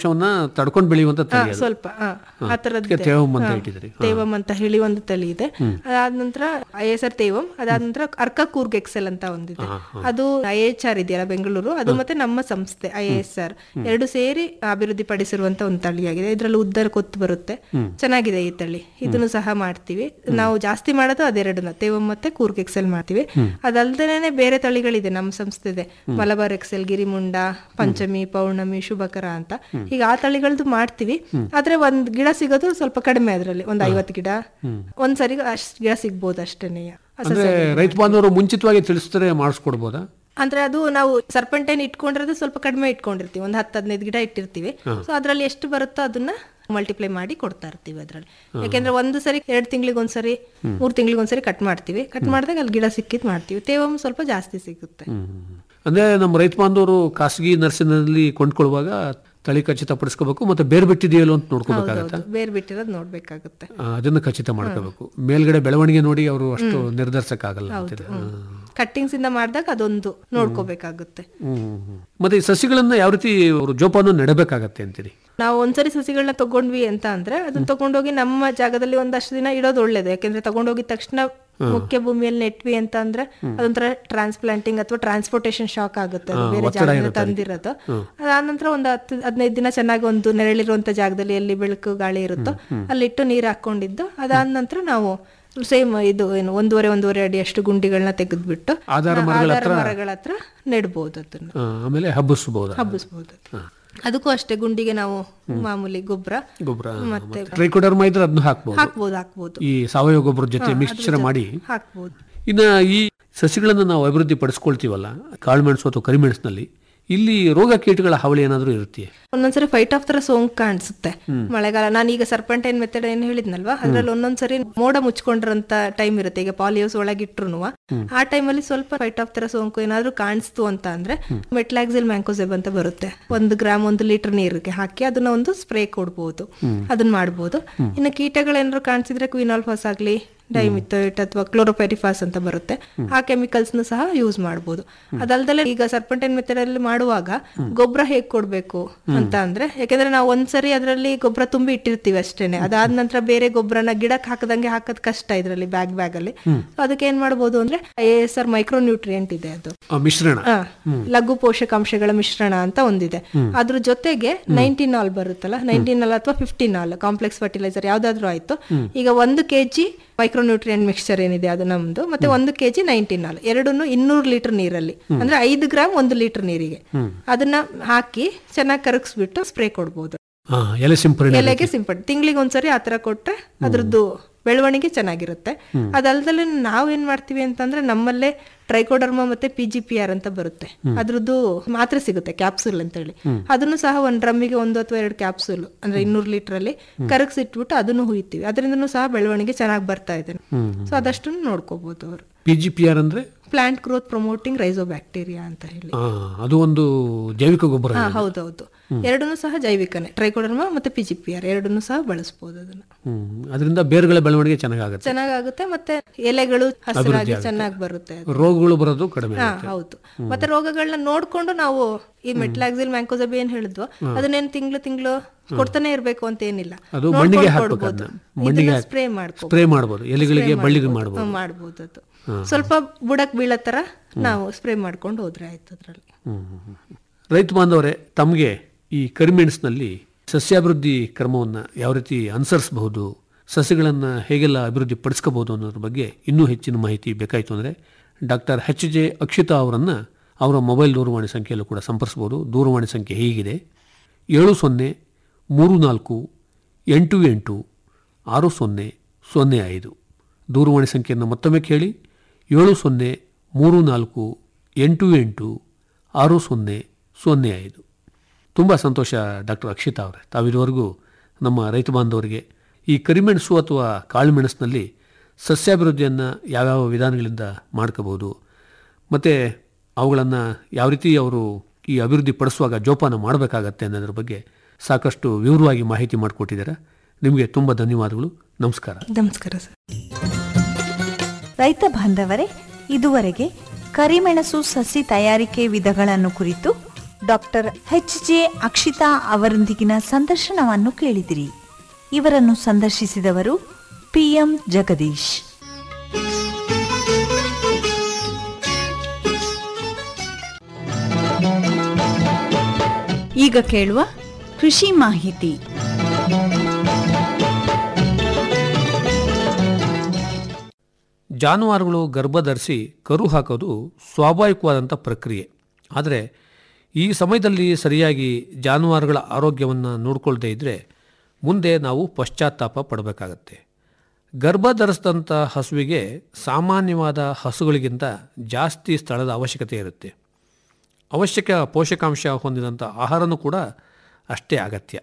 ತೇವಾಂಶವನ್ನ ತಡ್ಕೊಂಡು ಬೆಳೆಯುವಂತ ಹಾ, ತಳಿ ಅದು. ಸ್ವಲ್ಪ ಹಾ, ಹಾ, ಆ ತರದ್ದು ಅದಕ್ಕೆ ತೇವಂ ಅಂತ ಇಟ್ಟಿದ್ರಿ ಹಾ. ತೇವಂ ಅಂತ ಹೇಳಿ ಒಂದು ತಳಿ ಇದೆ ಹ್ಮ್. ಅದಾದ ನಂತರ ಐ ಎಸ್ ಆರ್ ತೇವಂ ಅದಾದ ನಂತರ ಅರ್ಕ ಕೂರ್ಗ್ ಎಕ್ಸೆಲ್ ಅಂತ ಒಂದಿದೆ ಅದು ಐ ಎಚ್ ಆರ್ ಇದೆಯಲ್ಲ ಬೆಂಗಳೂರು ಅದು ಮತ್ತೆ ನಮ್ಮ ಸಂಸ್ಥೆ ಐ ಎಸ್ ಆರ್ ಎರಡು ಸೇರಿ ಅಭಿವೃದ್ಧಿ ಪಡಿಸಿರುವಂತ ಒಂದು ತಳಿಯಾಗಿದೆ ಇದರಲ್ಲಿ ಉದ್ದ ಕೊತ್ತು ಬರುತ್ತೆ ಹ್ಮ್. ಚೆನ್ನಾಗಿದೆ ಈ ತಳಿ ಇದನ್ನು ಸಹ ಮಾಡ್ತೀವಿ ನಾವು ಜಾಸ್ತಿ ಮಾಡೋದು ಅದೆರಡನ್ನ ತೇವಂ ಮತ್ತೆ ಕೂರ್ಗ್ ಎಕ್ಸೆಲ್ ಮಾಡ್ತೀವಿ ಹ್ಮ್. ಅದಲ್ದೇನೆ ಬೇರೆ ತಳಿಗಳಿದೆ ನಮ್ಮ ಸಂಸ್ಥೆದೆ ಮಲಬಾರ್ ಎಕ್ಸೆಲ್ ಗಿರಿಮುಂಡ ಪಂಚಮಿ ಪೌರ್ಣಮಿ ಶುಭಕರ ಅಂತ ಹ್ಮ್. ಈಗ ಆ ತಳಿಗಳದ್ದು ಮಾಡ್ತೀವಿ ಹ್ಮ್. ಆದ್ರೆ ಒಂದ್ ಗಿಡ ಸಿಗೋದು ಸ್ವಲ್ಪ ಕಡಿಮೆ ಅದ್ರಲ್ಲಿ ಒಂದ್ ಐವತ್ತು ಗಿಡ ಹ್ಮ್. ಒಂದ್ಸರಿ ಅಷ್ಟ್ ಗಿಡ ಸಿಗ್ಬೋದು ಅಷ್ಟೇನೆ ಅಂದ್ರೆ ರೈತ ಬಾಂಧವರು ಮುಂಚಿತವಾಗಿ ತಿಳಿಸಿದ್ರೆ ಮಾಡಿಸ್ಕೊಡ್ಬೋದಾ ಅಂದ್ರೆ ಅದು ನಾವು ಸರ್ಪಂಟೈನ್ ಇಟ್ಕೊಂಡಿರೋದು ಸ್ವಲ್ಪ ಕಡಿಮೆ ಇಟ್ಕೊಂಡಿರ್ತೀವಿ ಒಂದ್ ಹತ್ತು ಹದಿನೈದು ಗಿಡ ಇಟ್ಟಿರ್ತೀವಿ ಹಾ. ಸೊ ಅದ್ರಲ್ಲಿ ಎಷ್ಟು ಬರುತ್ತೋ ಅದನ್ನ ಮಲ್ಟಿಪ್ಲೈ ಮಾಡಿ ಕೊಡ್ತಾ ಇರ್ತೀವಿ ಅದ್ರಲ್ಲಿ ಯಾಕೆಂದ್ರೆ ಒಂದು ಸರಿ ಎರಡು ತಿಂಗಳಿಗೆ ಒಂದ್ಸರಿ ಹ್ಮ್. ಮೂರ್ ತಿಂಗಳಿಗೆ ಒಂದ್ಸರಿ ಕಟ್ ಮಾಡ್ತೀವಿ ಕಟ್ ಮಾಡಿದಾಗ ಅಲ್ಲಿ ಗಿಡ ಸಿಕ್ಕಿದ್ ಮಾಡ್ತೀವಿ ತೇವಂ ಸ್ವಲ್ಪ ಜಾಸ್ತಿ ಸಿಗುತ್ತೆ ಅಂದ್ರೆ ನಮ್ಮ ರೈತ ಬಾಂಧವರು ಖಾಸಗಿ ನರ್ಸಿನಲ್ಲಿ ಕೊಂಡ್ಕೊಳ್ಳುವಾಗ ತಳಿ ಖಚಿತಪಡಿಸ್ಕೋಬೇಕು ಮತ್ತೆ ಬೇರೆ ಬಿಟ್ಟಿದೆಯಲ್ಲ ಅಂತ ನೋಡ್ಕೋಬೇಕಾಗತ್ತೆ ಹೌದೌದು ಬೇರೆ ಬಿಟ್ಟಿರೋದು ನೋಡ್ಬೇಕಾಗುತ್ತೆ ಅದನ್ನು ಖಚಿತ ಮಾಡ್ಕೋಬೇಕು ಮೇಲ್ಗಡೆ ಬೆಳವಣಿಗೆ ನೋಡಿ ಅವರು ಅಷ್ಟು ನಿರ್ಧರಿಸಕ್ಕಾಗಲ್ಲ ಅಂತಿದೆ ಕಟ್ಟಿಂಗ್ಸ್ ಇಂದ ಮಾಡಿದಾಗ ಅದೊಂದು ನೋಡ್ಕೋಬೇಕಾಗುತ್ತೆ ಹ್ಮ್. ಮತ್ತೆ ಈ ಸಸಿಗಳನ್ನ ಯಾವ ರೀತಿ ಅವರು ಜೋಪಾನ ನೆಡಬೇಕಾಗತ್ತೆ ಅಂತೀರಿ ನಾವು ಒಂದ್ಸರಿ ಸಸಿಗಳನ್ನ ತಗೊಂಡ್ವಿ ಅಂತ ಅಂದ್ರೆ ಅದನ್ನ ತಗೊಂಡೋಗಿ ನಮ್ಮ ಜಾಗದಲ್ಲಿ ಒಂದಷ್ಟು ದಿನ ಇಡೋದು ಒಳ್ಳೇದು ಯಾಕೆಂದ್ರೆ ತಗೊಂಡೋಗಿದ ತಕ್ಷಣ ಹ್ಮ್. ಮುಖ್ಯ ಭೂಮಿಯಲ್ಲಿ ನೆಟ್ವಿ ಅಂತ ಅಂದ್ರೆ ಹ್ಮ್. ಅದೊಂಥರ ಟ್ರಾನ್ಸ್ಪ್ಲಾಂಟಿಂಗ್ ಅಥವಾ ಟ್ರಾನ್ಸ್ಪೋರ್ಟೇಷನ್ ಶಾಕ್ ಆಗುತ್ತೆ ಅದು ಹಾ, ಬೇರೆ ಒತ್ತಡ ಜಾಗದಿಂದ ಇರುತ್ತೆ ಅದಕ್ಕೆ. ತಂದಿರೋದು ಹ್ಮ್. ಅದಾದ ನಂತರ ಒಂದು ಹತ್ತು ಹದಿನೈದು ದಿನ ಚೆನ್ನಾಗಿ ಒಂದು ನೆರಳಿರುವಂತ ಜಾಗದಲ್ಲಿ ಎಲ್ಲಿ ಬೆಳಕು ಗಾಳಿ ಇರುತ್ತೋ ಹ್ಮ್. ಅಲ್ಲಿಟ್ಟು ನೀರು ಹಾಕೊಂಡಿದ್ದು ಅದಾದ ನಂತರ ನಾವು ಸೇಮ್ ಇದು ಏನು ಒಂದೂವರೆ ಒಂದೂವರೆ ಅಡಿ ಅಷ್ಟು ಗುಂಡಿಗಳನ್ನ ತೆಗೆದ್ಬಿಟ್ಟು ಆಧಾರ ಆ, ಮರಗಳ ಆಧಾರ ಹತ್ರ- ಮರಗಳ ಹತ್ರ ನೆಡ್ಬೋದು ಅದನ್ನ ಆ, ಆಮೇಲೆ ಹಬ್ಬಿಸ್ಬೋದು ಹಬ್ಬಿಸ್ಬೋದು ಅದಕ್ಕೂ ಅಷ್ಟೇ ಗುಂಡಿಗೆ ನಾವು ಮಾಮೂಲಿ ಗೊಬ್ಬರ ಗೊಬ್ಬರ ಮತ್ತೆ ಟ್ರೈಕೋಡರ್ಮಾ ಇದ್ರೆ ಅದನ್ನು ಹಾಕ್ಬೋದು ಹಾಕ್ಬೋದು ಹಾಕ್ಬೋದು ಈ ಸಾವಯವ ಗೊಬ್ಬರದ ಜೊತೆ ಹಾ, ಅದ್ರ ಮಿಕ್ಸ್ಚರ್ ಜೊತೆ ಮಾಡಿ ಹಾಕ್ಬೋದು ಇನ್ನ ಈ ಸಸಿಗಳನ್ನು ನಾವು ಅಭಿವೃದ್ಧಿ ಪಡಿಸ್ಕೊಳ್ತೀವಲ್ಲ ಕಾಳುಮೆಣಸು ಅಥವಾ ಕರಿಮೆಣಸಿನಲ್ಲಿ ಇಲ್ಲಿ ರೋಗ ಕೀಟಗಳ ಹಾವಳಿ ಏನಾದರೂ ಇರುತ್ತೆ ಒಂದೊಂದ್ಸರಿ ಫೈಟ್ ಆಫ್ ತರ ಸೋಂಕು ಕಾಣಿಸುತ್ತೆ ಹ್ಮ್. ಮಳೆಗಾಲ ನಾನು ಈಗ ಸರ್ಪಂಟೈನ್ ಮೆಥಡ್ ಏನ್ ಹೇಳಿದ್ನಲ್ವಾ ಅದ್ರಲ್ಲಿ ಒಂದೊಂದ್ಸರಿ ಮೋಡ ಮುಚ್ಕೊಂಡಿರೋಂತ ಟೈಮ್ ಇರುತ್ತೆ ಈಗ ಪಾಲಿಯೋಸ್ ಒಳಗಿಟ್ರು ಹ್ಮ್. ಆ ಟೈಮಲ್ಲಿ ಸ್ವಲ್ಪ ಫೈಟ್ ಆಫ್ ತರ ಸೋಂಕು ಏನಾದ್ರೂ ಕಾಣಿಸ್ತು ಅಂತ ಅಂದ್ರೆ ಮೆಟ್ಲಾಕ್ಸಿಲ್ ಮ್ಯಾಂಕೋಸೆಬ್ ಅಂತ ಬರುತ್ತೆ ಒಂದು ಗ್ರಾಮ್ ಒಂದು ಲೀಟರ್ ನೀರಿಗೆ ಹಾಕಿ ಅದನ್ನ ಒಂದು ಸ್ಪ್ರೇ ಕೊಡ್ಬೋದು ಹ್ಮ್. ಅದನ್ನ ಮಾಡ್ಬೋದು ಹ್ಮ್. ಇನ್ನು ಕೀಟಗಳೇನಾದ್ರು ಕಾಣಿಸಿದ್ರೆ ಕ್ವಿನಾಲ್ಫಾಸ್ ಆಗ್ಲಿ ಡೈಮಿಥೋಯಿಟ್ ಅಥವಾ ಕ್ಲೋರೋಪೆರಿಫಾಸ್ ಅಂತ ಬರುತ್ತೆ ಆ ಕೆಮಿಕಲ್ಸ್ ನ ಸಹ ಯೂಸ್ ಮಾಡಬಹುದು ಅದಲ್ದಲೆ ಈಗ ಸರ್ಪಂಟೈನ್ ಮೆಥಡ್ ಅಲ್ಲಿ ಮಾಡುವಾಗ ಗೊಬ್ಬರ ಹೇಗ್ ಕೊಡ್ಬೇಕು ಅಂತ ಅಂದ್ರೆ ಯಾಕಂದ್ರೆ ನಾವು ಒಂದ್ಸರಿ ಅದರಲ್ಲಿ ಗೊಬ್ಬರ ತುಂಬಿ ಇಟ್ಟಿರ್ತೀವಿ ಅಷ್ಟೇನೆ ಅದಾದ ನಂತರ ಬೇರೆ ಗೊಬ್ಬರನ ಗಿಡಕ್ಕೆ ಹಾಕದಂಗೆ ಹಾಕೋದ್ ಕಷ್ಟ ಇದ್ರಲ್ಲಿ ಬ್ಯಾಗ್ ಬ್ಯಾಗ್ ಅಲ್ಲಿ ಹ್ಮ್. So ಅದಕ್ಕೆ ಏನ್ ಮಾಡ್ಬೋದು ಅಂದ್ರೆ A S R micro nutrient ಇದೆ ಅದು ಆ ಮಿಶ್ರಣ ಆ, ಹ್ಮ್. ಲಘು ಪೋಷಕಾಂಶಗಳ ಮಿಶ್ರಣ ಅಂತ ಒಂದಿದೆ ಹ್ಮ್. ಅದ್ರ ಜೊತೆಗೆ ನೈನ್ಟೀನ್ ಆಲ್ ಬರುತ್ತಲ್ಲ ನೈನ್ಟೀನ್ ಆಲ್ ಅಥವಾ ಫಿಫ್ಟೀನ್ ಆಲ್ ಕಾಂಪ್ಲೆಕ್ಸ್ ಫರ್ಟಿಲೈಸರ್ ಯಾವ್ದಾದ್ರು ಆಯ್ತು ಹ್ಮ್. ಈಗ ಒಂದು ಕೆಜಿ ಮೈಕ್ರೋನ್ಯೂಟ್ರಿಯನ್ ಮಿಕ್ಸ್ಚರ್ ಏನಿದೆ ಅದು ನಮ್ದು ಮತ್ತೆ ಒಂದು ಕೆಜಿ ನೈನ್ಟೀನ್ ಆಲ್ ಎರಡನ್ನು ಇನ್ನೂರು ಲೀಟರ್ ನೀರಲ್ಲಿ ಹ್ಮ್. ಅಂದ್ರೆ ಐದು ಗ್ರಾಮ್ ಒಂದು ಲೀಟರ್ ನೀರಿಗೆ ಹ್ಮ್. ಅದನ್ನ ಹಾಕಿ ಚೆನ್ನಾಗಿ ಕರಗಿಸ್ಬಿಟ್ಟು ಸ್ಪ್ರೇ ಕೊಡ್ಬೋದು ಆ, ಎಲೆ ಸಿಂಪರಣೆ ಎಲೆಗೆ ಸಿಂಪಡಣೆ ತಿಂಗಳಿಗೆ ಒಂದ್ಸರಿ ಆತರ ಕೊಟ್ರೆ ಅದ್ರದ್ದು ಬೆಳವಣಿಗೆ ಚೆನ್ನಾಗಿರುತ್ತೆ ಹ್ಮ್. ಅದಲ್ದಲೆ ನಾವೇನ್ ಮಾಡ್ತೀವಿ ಅಂತಂದ್ರೆ ನಮ್ಮಲ್ಲೇ ಟ್ರೈಕೋಡರ್ಮಾ ಮತ್ತೆ ಪಿ ಜಿ ಪಿ ಆರ್ ಅಂತ ಬರುತ್ತೆ ಹ್ಮ್. ಅದ್ರದ್ದು ಮಾತ್ರೆ ಸಿಗುತ್ತೆ ಕ್ಯಾಪ್ಸೂಲ್ ಅಂತ ಹೇಳಿ ಹ್ಮ್. ಅದನ್ನು ಸಹ ಒಂದ್ ಡ್ರಮ್ಮಿಗೆ ಒಂದು ಅಥವಾ ಎರಡು ಕ್ಯಾಪ್ಸೂಲ್ ಅಂದ್ರೆ ಇನ್ನೂರು ಲೀಟರ್ ಅಲ್ಲಿ ಕರಗಿಸಿಟ್ಬಿಟ್ಟು ಅದನ್ನು ಹುಯ್ತೀವಿ ಅದರಿಂದನೂ ಸಹ ಬೆಳವಣಿಗೆ ಚೆನ್ನಾಗಿ ಬರ್ತಾ ಇದೆ ಹ್ಮ್. ಸೊ ಅದಷ್ಟು ನೋಡ್ಕೋಬಹುದು ಅವರು ಪಿ ಜಿ ಪಿ ಆರ್ ಅಂದ್ರೆ ಪ್ಲಾಂಟ್ ಗ್ರೋತ್ ಪ್ರಮೋಟಿಂಗ್ ರೈಸೋಬ್ಯಾಕ್ಟೀರಿಯಾ ಅಂತ ಹೇಳಿ ಆ, ಅದು ಒಂದು ಜೈವಿಕ ಗೊಬ್ಬರ ಹಾ ಇದೆ. ಹೌದೌದು ಹ್ಮ್. ಎರಡನ್ನೂ ಸಹ ಜೈವಿಕನೇ ಟ್ರೈಕೋಡರ್ಮಾ ಮತ್ತೆ ಪಿ ಜಿ ಪಿ ಆರ್ ಎರಡನ್ನೂ ಸಹ ಬಳಸಬಹುದು ಅದನ್ನ ಹ್ಮ್ ಅದರಿಂದ ಬೇರುಗಳ ಬೆಳವಣಿಗೆ ಚೆನ್ನಾಗಾಗುತ್ತೆ ಚೆನ್ನಾಗಾಗುತ್ತೆ ಮತ್ತೆ ಎಲೆಗಳು ಹಸಿರಾಗಿ ಆಗುತ್ತೆ. ಚೆನ್ನಾಗಿ ಬರುತ್ತೆ ಅದು. ರೋಗಗಳು ಬರೋದು ಕಡಿಮೆ ಹಾ ಆಗುತ್ತೆ. ಹೌದು ಹ್ಮ್. ಮತ್ತೆ ರೋಗಗಳನ್ನ ನೋಡ್ಕೊಂಡು ನಾವು ಈ ಮೆಟ್ಲಾಕ್ಸಿಲ್ ಮ್ಯಾಂಕೋಸಬ್ ಏನ್ ಹೇಳಿದ್ವು ಹ್ಮ್. ಅದನ್ನೇನ್ ತಿಂಗಳು ತಿಂಗಳು ಕೊಡ್ತಾನೆ ಇರ್ಬೇಕು ಅಂತ ಏನಿಲ್ಲ ಅದು ನೋಡ್ಕೊಂಡು ಮಣ್ಣಿಗೆ ಹಾಕ್ಬೇಕು ಕೊಡ್ಬೋದು. ಅದನ್ನ. ಮಣ್ಣಿಗೆ ಇದನ್ನ ಹಾಕ್- ಸ್ಪ್ರೇ ಮಾಡ್ಕೊ ಸ್ಪ್ರೇ ಮಾಡ್ಬೋದು. ಎಲೆಗಳಿಗೆ, ಬಳ್ಳಿಗೆ ಮಾಡ್ಬೋದು. ಮಾಡ್ಬೋದು ಅದು ಹಾ. ಸ್ವಲ್ಪ ಬುಡಕ್ ಬೀಳೋ ತರ ನಾವು ಸ್ಪ್ರೇ ಮಾಡ್ಕೊಂಡು ಹೋದ್ರೆ ಆಯ್ತು ಅದ್ರಲ್ಲಿ ಹ್ಮ್, ಹ್ಮ್, ಹ್ಮ್. ರೈತ ಬಾಂಧವರೇ ತಮಗೆ ಈ ಕರಿಮೆಣಸಿನಲ್ಲಿ ಸಸ್ಯಾಭಿವೃದ್ಧಿ ಕ್ರಮವನ್ನು ಯಾವ ರೀತಿ ಅನುಸರಿಸಬಹುದು ಸಸ್ಯಗಳನ್ನು ಹೇಗೆಲ್ಲ ಅಭಿವೃದ್ಧಿ ಪಡಿಸ್ಕೋಬಹುದು ಅನ್ನೋದ್ರ ಬಗ್ಗೆ ಇನ್ನೂ ಹೆಚ್ಚಿನ ಮಾಹಿತಿ ಬೇಕಾಯಿತು ಅಂದರೆ ಡಾಕ್ಟರ್ ಎಚ್ ಜೆ ಅಕ್ಷಿತಾ ಅವರನ್ನು ಅವರ ಮೊಬೈಲ್ ದೂರವಾಣಿ ಸಂಖ್ಯೆಯಲ್ಲೂ ಕೂಡ ಸಂಪರ್ಸ್ಬೋದು ದೂರವಾಣಿ ಸಂಖ್ಯೆ ಹೀಗಿದೆ ಏಳು ಸೊನ್ನೆ ಮೂರು ನಾಲ್ಕು ಎಂಟು ಎಂಟು ಆರು ಸೊನ್ನೆ ಸೊನ್ನೆ ಐದು ದೂರವಾಣಿ ಸಂಖ್ಯೆಯನ್ನು ಮತ್ತೊಮ್ಮೆ ಕೇಳಿ ಏಳು ಸೊನ್ನೆ ಮೂರು ನಾಲ್ಕು ಎಂಟು ಎಂಟು ಆರು ಸೊನ್ನೆ ಸೊನ್ನೆ ಐದು ತುಂಬ ಸಂತೋಷ ಡಾಕ್ಟರ್ ಅಕ್ಷಿತಾ ಅವರೇ ತಾವಿದುವರೆಗೂ ನಮ್ಮ ರೈತ ಬಾಂಧವರಿಗೆ ಈ ಕರಿಮೆಣಸು ಅಥವಾ ಕಾಳುಮೆಣಸಿನಲ್ಲಿ ಸಸ್ಯಾಭಿವೃದ್ಧಿಯನ್ನು ಯಾವ್ಯಾವ ವಿಧಾನಗಳಿಂದ ಮಾಡ್ಕೋಬೋದು ಮತ್ತು ಅವುಗಳನ್ನು ಯಾವ ರೀತಿ ಅವರು ಈ ಅಭಿವೃದ್ಧಿ ಪಡಿಸುವಾಗ ಜೋಪಾನ ಮಾಡಬೇಕಾಗತ್ತೆ ಅನ್ನೋದ್ರ ಬಗ್ಗೆ ಸಾಕಷ್ಟು ವಿವರವಾಗಿ ಮಾಹಿತಿ ಮಾಡಿಕೊಟ್ಟಿದ್ದಾರೆ ನಿಮಗೆ ತುಂಬ ಧನ್ಯವಾದಗಳು ನಮಸ್ಕಾರ ನಮಸ್ಕಾರ ಸರ್ ರೈತ ಬಾಂಧವರೇ ಇದುವರೆಗೆ ಕರಿಮೆಣಸು ಸಸಿ ತಯಾರಿಕೆ ವಿಧಗಳನ್ನು ಕುರಿತು ಡಾಕ್ಟರ್ ಎಚ್ ಜೆ ಅಕ್ಷಿತಾ ಅವರೊಂದಿಗಿನ ಸಂದರ್ಶನವನ್ನು ಕೇಳಿದಿರಿ ಇವರನ್ನು ಸಂದರ್ಶಿಸಿದವರು ಪಿಎಂ ಜಗದೀಶ್ ಈಗ ಕೇಳುವ ಕೃಷಿ ಮಾಹಿತಿ ಜಾನುವಾರುಗಳು ಗರ್ಭಧರಿಸಿ ಕರು ಹಾಕೋದು ಸ್ವಾಭಾವಿಕವಾದಂಥ ಪ್ರಕ್ರಿಯೆ ಆದರೆ ಈ ಸಮಯದಲ್ಲಿ ಸರಿಯಾಗಿ ಜಾನುವಾರುಗಳ ಆರೋಗ್ಯವನ್ನು ನೋಡಿಕೊಳ್ಳದೇ ಇದ್ದರೆ ಮುಂದೆ ನಾವು ಪಶ್ಚಾತ್ತಾಪ ಪಡಬೇಕಾಗತ್ತೆ ಗರ್ಭ ಧರಿಸಿದಂಥ ಹಸುವಿಗೆ ಸಾಮಾನ್ಯವಾದ ಹಸುಗಳಿಗಿಂತ ಜಾಸ್ತಿ ಸ್ಥಳದ ಅವಶ್ಯಕತೆ ಇರುತ್ತೆ ಅವಶ್ಯಕ ಪೋಷಕಾಂಶ ಹೊಂದಿದಂಥ ಆಹಾರನೂ ಕೂಡ ಅಷ್ಟೇ ಅಗತ್ಯ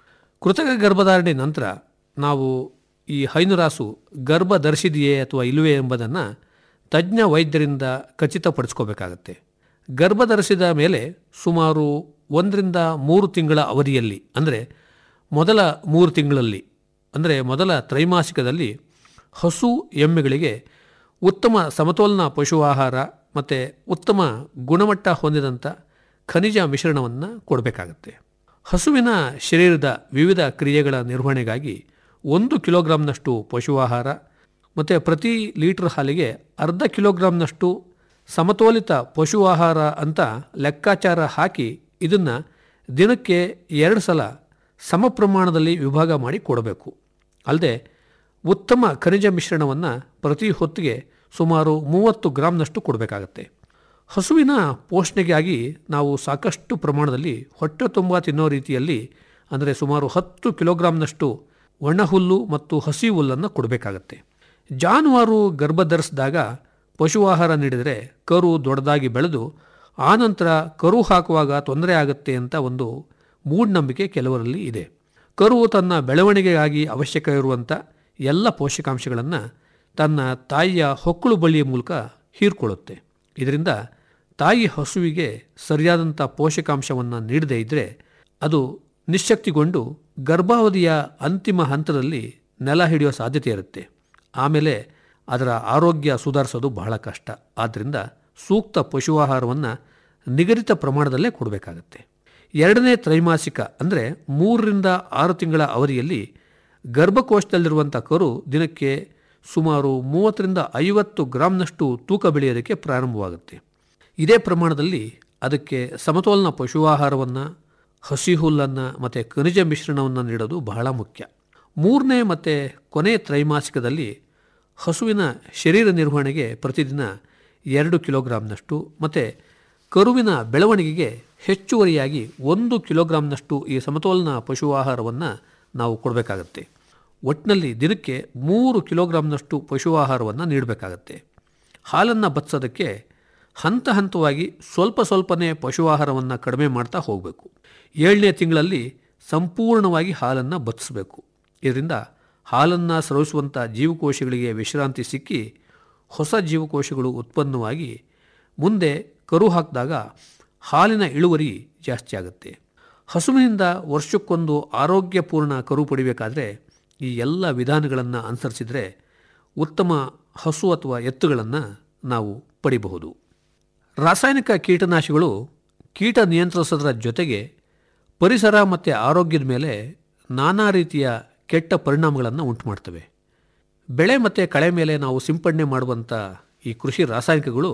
ಕೃತಕ ಗರ್ಭಧಾರಣೆ ನಂತರ ನಾವು ಈ ಹೈನುರಾಸು ಗರ್ಭ ಧರಿಸಿದೆಯೇ ಅಥವಾ ಇಲ್ಲವೇ ಎಂಬುದನ್ನು ತಜ್ಞ ವೈದ್ಯರಿಂದ ಖಚಿತಪಡಿಸ್ಕೋಬೇಕಾಗತ್ತೆ ಗರ್ಭ ಧರಿಸಿದ ಮೇಲೆ ಸುಮಾರು ಒಂದರಿಂದ ಮೂರು ತಿಂಗಳ ಅವಧಿಯಲ್ಲಿ ಅಂದರೆ ಮೊದಲ ಮೂರು ತಿಂಗಳಲ್ಲಿ ಅಂದರೆ ಮೊದಲ ತ್ರೈಮಾಸಿಕದಲ್ಲಿ ಹಸು ಎಮ್ಮೆಗಳಿಗೆ ಉತ್ತಮ ಸಮತೋಲನ ಪಶು ಆಹಾರ ಮತ್ತು ಉತ್ತಮ ಗುಣಮಟ್ಟ ಹೊಂದಿದಂಥ ಖನಿಜ ಮಿಶ್ರಣವನ್ನು ಕೊಡಬೇಕಾಗತ್ತೆ ಹಸುವಿನ ಶರೀರದ ವಿವಿಧ ಕ್ರಿಯೆಗಳ ನಿರ್ವಹಣೆಗಾಗಿ ಒಂದು ಕಿಲೋಗ್ರಾಂನಷ್ಟು ಪಶು ಆಹಾರ ಮತ್ತು ಪ್ರತಿ ಲೀಟರ್ ಹಾಲಿಗೆ ಅರ್ಧ ಕಿಲೋಗ್ರಾಂನಷ್ಟು ಸಮತೋಲಿತ ಪಶು ಆಹಾರ ಅಂತ ಲೆಕ್ಕಾಚಾರ ಹಾಕಿ ಇದನ್ನು ದಿನಕ್ಕೆ ಎರಡು ಸಲ ಸಮ ಪ್ರಮಾಣದಲ್ಲಿ ವಿಭಾಗ ಮಾಡಿ ಕೊಡಬೇಕು ಅಲ್ಲದೆ ಉತ್ತಮ ಖನಿಜ ಮಿಶ್ರಣವನ್ನು ಪ್ರತಿ ಹೊತ್ತಿಗೆ ಸುಮಾರು ಮೂವತ್ತು ಗ್ರಾಂನಷ್ಟು ಕೊಡಬೇಕಾಗತ್ತೆ ಹಸುವಿನ ಪೋಷಣೆಗಾಗಿ ನಾವು ಸಾಕಷ್ಟು ಪ್ರಮಾಣದಲ್ಲಿ ಹೊಟ್ಟೆ ತುಂಬ ತಿನ್ನೋ ರೀತಿಯಲ್ಲಿ ಅಂದರೆ ಸುಮಾರು ಹತ್ತು ಕಿಲೋಗ್ರಾಂನಷ್ಟು ಒಣಹುಲ್ಲು ಮತ್ತು ಹಸಿ ಹುಲ್ಲನ್ನು ಕೊಡಬೇಕಾಗತ್ತೆ ಜಾನುವಾರು ಗರ್ಭ ಧರಿಸಿದಾಗ ಪಶು ಆಹಾರ ನೀಡಿದರೆ ಕರು ದೊಡ್ಡದಾಗಿ ಬೆಳೆದು ಆನಂತರ ಕರು ಹಾಕುವಾಗ ತೊಂದರೆ ಆಗುತ್ತೆ ಅಂತ ಒಂದು ಮೂಢನಂಬಿಕೆ ಕೆಲವರಲ್ಲಿ ಇದೆ ಕರು ತನ್ನ ಬೆಳವಣಿಗೆಗಾಗಿ ಅವಶ್ಯಕ ಇರುವಂಥ ಎಲ್ಲ ಪೋಷಕಾಂಶಗಳನ್ನು ತನ್ನ ತಾಯಿಯ ಹೊಕ್ಕಳು ಬಳ್ಳಿಯ ಮೂಲಕ ಹೀರ್ಕೊಳ್ಳುತ್ತೆ ಇದರಿಂದ ತಾಯಿ ಹಸುವಿಗೆ ಸರಿಯಾದಂಥ ಪೋಷಕಾಂಶವನ್ನು ನೀಡದೇ ಇದ್ದರೆ ಅದು ನಿಶ್ಶಕ್ತಿಗೊಂಡು ಗರ್ಭಾವಧಿಯ ಅಂತಿಮ ಹಂತದಲ್ಲಿ ನೆಲ ಹಿಡಿಯೋ ಸಾಧ್ಯತೆ ಇರುತ್ತೆ ಆಮೇಲೆ ಅದರ ಆರೋಗ್ಯ ಸುಧಾರಿಸೋದು ಬಹಳ ಕಷ್ಟ ಆದ್ದರಿಂದ ಸೂಕ್ತ ಪಶು ಆಹಾರವನ್ನು ನಿಗದಿತ ಪ್ರಮಾಣದಲ್ಲೇ ಕೊಡಬೇಕಾಗತ್ತೆ ಎರಡನೇ ತ್ರೈಮಾಸಿಕ ಅಂದರೆ ಮೂರರಿಂದ ಆರು ತಿಂಗಳ ಅವಧಿಯಲ್ಲಿ ಗರ್ಭಕೋಶದಲ್ಲಿರುವಂಥ ಕರು ದಿನಕ್ಕೆ ಸುಮಾರು ಮೂವತ್ತರಿಂದ ಐವತ್ತು ಗ್ರಾಂನಷ್ಟು ತೂಕ ಬೆಳೆಯೋದಕ್ಕೆ ಪ್ರಾರಂಭವಾಗುತ್ತೆ ಇದೇ ಪ್ರಮಾಣದಲ್ಲಿ ಅದಕ್ಕೆ ಸಮತೋಲನ ಪಶು ಆಹಾರವನ್ನು ಹಸಿ ಹುಲ್ಲನ್ನು ಮತ್ತು ಖನಿಜ ಮಿಶ್ರಣವನ್ನು ನೀಡೋದು ಬಹಳ ಮುಖ್ಯ ಮೂರನೇ ಮತ್ತು ಕೊನೆ ತ್ರೈಮಾಸಿಕದಲ್ಲಿ ಹಸುವಿನ ಶರೀರ ನಿರ್ವಹಣೆಗೆ ಪ್ರತಿದಿನ ಎರಡು ಕಿಲೋಗ್ರಾಂನಷ್ಟು ಮತ್ತು ಕರುವಿನ ಬೆಳವಣಿಗೆಗೆ ಹೆಚ್ಚುವರಿಯಾಗಿ ಒಂದು ಕಿಲೋಗ್ರಾಂನಷ್ಟು ಈ ಸಮತೋಲನ ಪಶು ಆಹಾರವನ್ನು ನಾವು ಕೊಡಬೇಕಾಗತ್ತೆ ಒಟ್ಟಿನಲ್ಲಿ ದಿನಕ್ಕೆ ಮೂರು ಕಿಲೋಗ್ರಾಂನಷ್ಟು ಪಶು ಆಹಾರವನ್ನು ನೀಡಬೇಕಾಗತ್ತೆ ಹಾಲನ್ನು ಬತ್ಸೋದಕ್ಕೆ ಹಂತ ಹಂತವಾಗಿ ಸ್ವಲ್ಪ ಸ್ವಲ್ಪನೇ ಪಶು ಆಹಾರವನ್ನು ಕಡಿಮೆ ಮಾಡ್ತಾ ಹೋಗಬೇಕು ಏಳನೇ ತಿಂಗಳಲ್ಲಿ ಸಂಪೂರ್ಣವಾಗಿ ಹಾಲನ್ನು ಬತ್ತಿಸಬೇಕು ಇದರಿಂದ ಹಾಲನ್ನು ಸ್ರವಿಸುವಂಥ ಜೀವಕೋಶಗಳಿಗೆ ವಿಶ್ರಾಂತಿ ಸಿಕ್ಕಿ ಹೊಸ ಜೀವಕೋಶಗಳು ಉತ್ಪನ್ನವಾಗಿ ಮುಂದೆ ಕರು ಹಾಕಿದಾಗ ಹಾಲಿನ ಇಳುವರಿ ಜಾಸ್ತಿ ಆಗುತ್ತೆ ಹಸುವಿನಿಂದ ವರ್ಷಕ್ಕೊಂದು ಆರೋಗ್ಯಪೂರ್ಣ ಕರು ಪಡಿಬೇಕಾದ್ರೆ ಈ ಎಲ್ಲ ವಿಧಾನಗಳನ್ನು ಅನುಸರಿಸಿದರೆ ಉತ್ತಮ ಹಸು ಅಥವಾ ಎತ್ತುಗಳನ್ನು ನಾವು ಪಡಿಬಹುದು ರಾಸಾಯನಿಕ ಕೀಟನಾಶಿಗಳು ಕೀಟ ನಿಯಂತ್ರಿಸೋದರ ಜೊತೆಗೆ ಪರಿಸರ ಮತ್ತು ಆರೋಗ್ಯದ ಮೇಲೆ ನಾನಾ ರೀತಿಯ ಕೆಟ್ಟ ಪರಿಣಾಮಗಳನ್ನು ಉಂಟು ಮಾಡ್ತವೆ ಬೆಳೆ ಮತ್ತು ಕಳೆ ಮೇಲೆ ನಾವು ಸಿಂಪಡಣೆ ಮಾಡುವಂಥ ಈ ಕೃಷಿ ರಾಸಾಯನಿಕಗಳು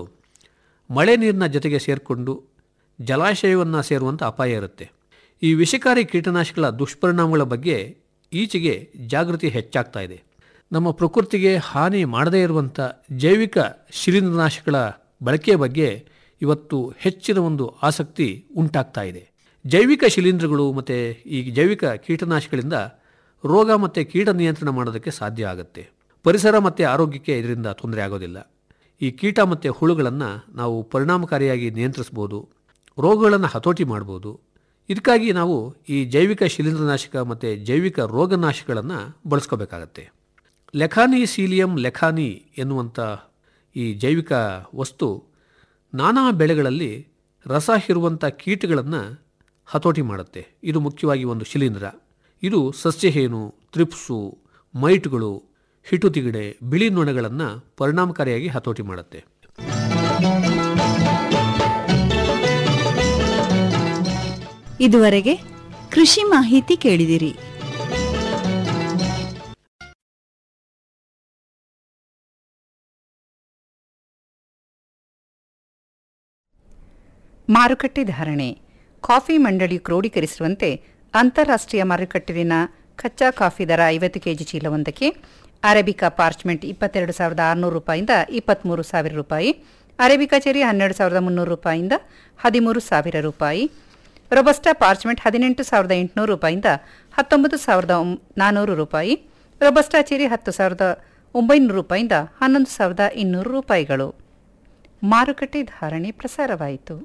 ಮಳೆ ನೀರಿನ ಜೊತೆಗೆ ಸೇರಿಕೊಂಡು ಜಲಾಶಯವನ್ನು ಸೇರುವಂಥ ಅಪಾಯ ಇರುತ್ತೆ ಈ ವಿಷಕಾರಿ ಕೀಟನಾಶಕಗಳ ದುಷ್ಪರಿಣಾಮಗಳ ಬಗ್ಗೆ ಈಚೆಗೆ ಜಾಗೃತಿ ಹೆಚ್ಚಾಗ್ತಾ ಇದೆ ನಮ್ಮ ಪ್ರಕೃತಿಗೆ ಹಾನಿ ಮಾಡದೇ ಇರುವಂಥ ಜೈವಿಕ ಶಿಲೀಂಧ್ರನಾಶಕಗಳ ಬಳಕೆಯ ಬಗ್ಗೆ ಇವತ್ತು ಹೆಚ್ಚಿನ ಒಂದು ಆಸಕ್ತಿ ಉಂಟಾಗ್ತಾ ಇದೆ ಜೈವಿಕ ಶಿಲೀಂಧ್ರಗಳು ಮತ್ತು ಈ ಜೈವಿಕ ಕೀಟನಾಶಕಗಳಿಂದ ರೋಗ ಮತ್ತು ಕೀಟ ನಿಯಂತ್ರಣ ಮಾಡೋದಕ್ಕೆ ಸಾಧ್ಯ ಆಗುತ್ತೆ ಪರಿಸರ ಮತ್ತು ಆರೋಗ್ಯಕ್ಕೆ ಇದರಿಂದ ತೊಂದರೆ ಆಗೋದಿಲ್ಲ ಈ ಕೀಟ ಮತ್ತು ಹುಳುಗಳನ್ನು ನಾವು ಪರಿಣಾಮಕಾರಿಯಾಗಿ ನಿಯಂತ್ರಿಸ್ಬೋದು ರೋಗಗಳನ್ನು ಹತೋಟಿ ಮಾಡ್ಬೋದು ಇದಕ್ಕಾಗಿ ನಾವು ಈ ಜೈವಿಕ ಶಿಲೀಂಧ್ರನಾಶಕ ಮತ್ತು ಜೈವಿಕ ರೋಗನಾಶಕಗಳನ್ನು ಬಳಸ್ಕೋಬೇಕಾಗತ್ತೆ ಲೆಖಾನಿ ಸೀಲಿಯಂ ಲೆಖಾನಿ ಎನ್ನುವಂಥ ಈ ಜೈವಿಕ ವಸ್ತು ನಾನಾ ಬೆಳೆಗಳಲ್ಲಿ ರಸ ಹೀರುವಂಥ ಕೀಟಗಳನ್ನು ಹತೋಟಿ ಮಾಡುತ್ತೆ ಇದು ಮುಖ್ಯವಾಗಿ ಒಂದು ಶಿಲೀಂಧ್ರ ಇದು ಸಸ್ಯಹೇನು ತ್ರಿಪ್ಸು ಮೈಟ್ಗಳು ಹಿಟುತಿಗಡೆ ಬಿಳಿ ನೊಣಗಳನ್ನು ಪರಿಣಾಮಕಾರಿಯಾಗಿ ಹತೋಟಿ ಮಾಡುತ್ತೆ ಇದುವರೆಗೆ ಕೃಷಿ ಮಾಹಿತಿ ಕೇಳಿದಿರಿ ಮಾರುಕಟ್ಟೆ ಧಾರಣೆ ಕಾಫಿ ಮಂಡಳಿಯು ಕ್ರೋಢೀಕರಿಸಿರುವಂತೆ ಅಂತಾರಾಷ್ಟ್ರೀಯ ಮಾರುಕಟ್ಟೆಯಲ್ಲಿನ ಕಚ್ಚಾ ಕಾಫಿ ದರ ಐವತ್ತು ಕೆಜಿ ಚೀಲವೊಂದಕ್ಕೆ ಅರೇಬಿಕಾ ಪಾರ್ಚ್ಮೆಂಟ್ ಇಪ್ಪತ್ತೆರಡು ಸಾವಿರದ ಆರುನೂರು ರೂಪಾಯಿಂದ ಇಪ್ಪತ್ತ್ಮೂರು ಸಾವಿರ ರೂಪಾಯಿ ಅರೇಬಿಕಾ ಚೆರಿ ಹನ್ನೆರಡು ಸಾವಿರದ ಮುನ್ನೂರು ರೂಪಾಯಿಂದ ಹದಿಮೂರು ಸಾವಿರ ರೂಪಾಯಿ ರೊಬಸ್ಟಾ ಪಾರ್ಚ್ಮೆಂಟ್ ಹದಿನೆಂಟು ಸಾವಿರದ ಎಂಟುನೂರು ರೂಪಾಯಿಂದ ಹತ್ತೊಂಬತ್ತು ಸಾವಿರದ ಒಂ- ನಾನ್ನೂರು ರೂಪಾಯಿ ರೊಬಸ್ಟಾ ಚೆರಿ ಹತ್ತು ಸಾವಿರದ ಒಂಬೈನೂರು ರೂಪಾಯಿಂದ ಹನ್ನೊಂದು ಸಾವಿರದ ಇನ್ನೂರು ರೂಪಾಯಿಗಳು ಮಾರುಕಟ್ಟೆ ಧಾರಣೆ ಪ್ರಸಾರವಾಯಿತು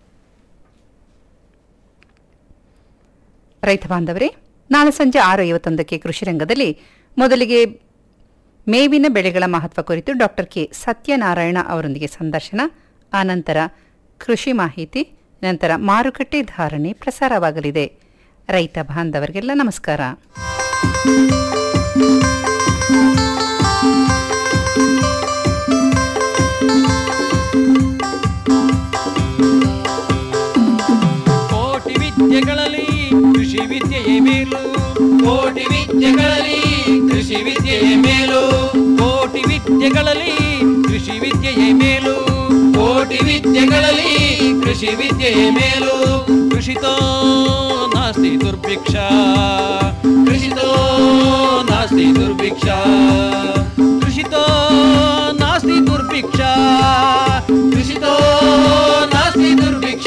ರೈತ ಬಾಂಧವರೇ ನಾಳೆ ಸಂಜೆ ಆರು ಐವತ್ತೊಂದಕ್ಕೆ ಕೃಷಿ ರಂಗದಲ್ಲಿ ಮೊದಲಿಗೆ ಮೇವಿನ ಬೆಳೆಗಳ ಮಹತ್ವ ಕುರಿತು ಡಾಕ್ಟರ್ ಕೆ ಸತ್ಯನಾರಾಯಣ ಅವರೊಂದಿಗೆ ಸಂದರ್ಶನ ಆನಂತರ ಕೃಷಿ ಮಾಹಿತಿ ನಂತರ ಮಾರುಕಟ್ಟೆ ಧಾರಣೆ ಪ್ರಸಾರವಾಗಲಿದೆ ರೈತ ಬಾಂಧವರಿಗೆಲ್ಲ ನಮಸ್ಕಾರ ಕೋಟಿ ವಿದ್ಯೆಗಳಲ್ಲಿ ಕೃಷಿ ವಿದ್ಯೆಯೇ ಮೇಲು ಕೋಟಿ ವಿದ್ಯೆಗಳಲ್ಲಿ ಕೃಷಿ ವಿದ್ಯೆಯೇ ಮೇಲು ಕೋಟಿ ವಿದ್ಯೆಗಳಲ್ಲಿ ಕೃಷಿ ವಿದ್ಯೆಯೇ ಮೇಲು ಕೋಟಿ ವಿದ್ಯೆಗಳಲ್ಲಿ ಕೃಷಿ ವಿದ್ಯೆಯೇ ಮೇಲು ಕೃಷಿತೋ ನಾಸ್ತಿ ದುರ್ಭಿಕ್ಷ ಕೃಷಿತೋ ನಾಸ್ತಿ ದುರ್ಭಿಕ್ಷ ಕೃಷಿತೋ ನಾಸ್ತಿ ದುರ್ಭಿಕ್ಷ ಕೃಷಿತೋ ನಾಸ್ತಿ ದುರ್ಭಿಕ್ಷ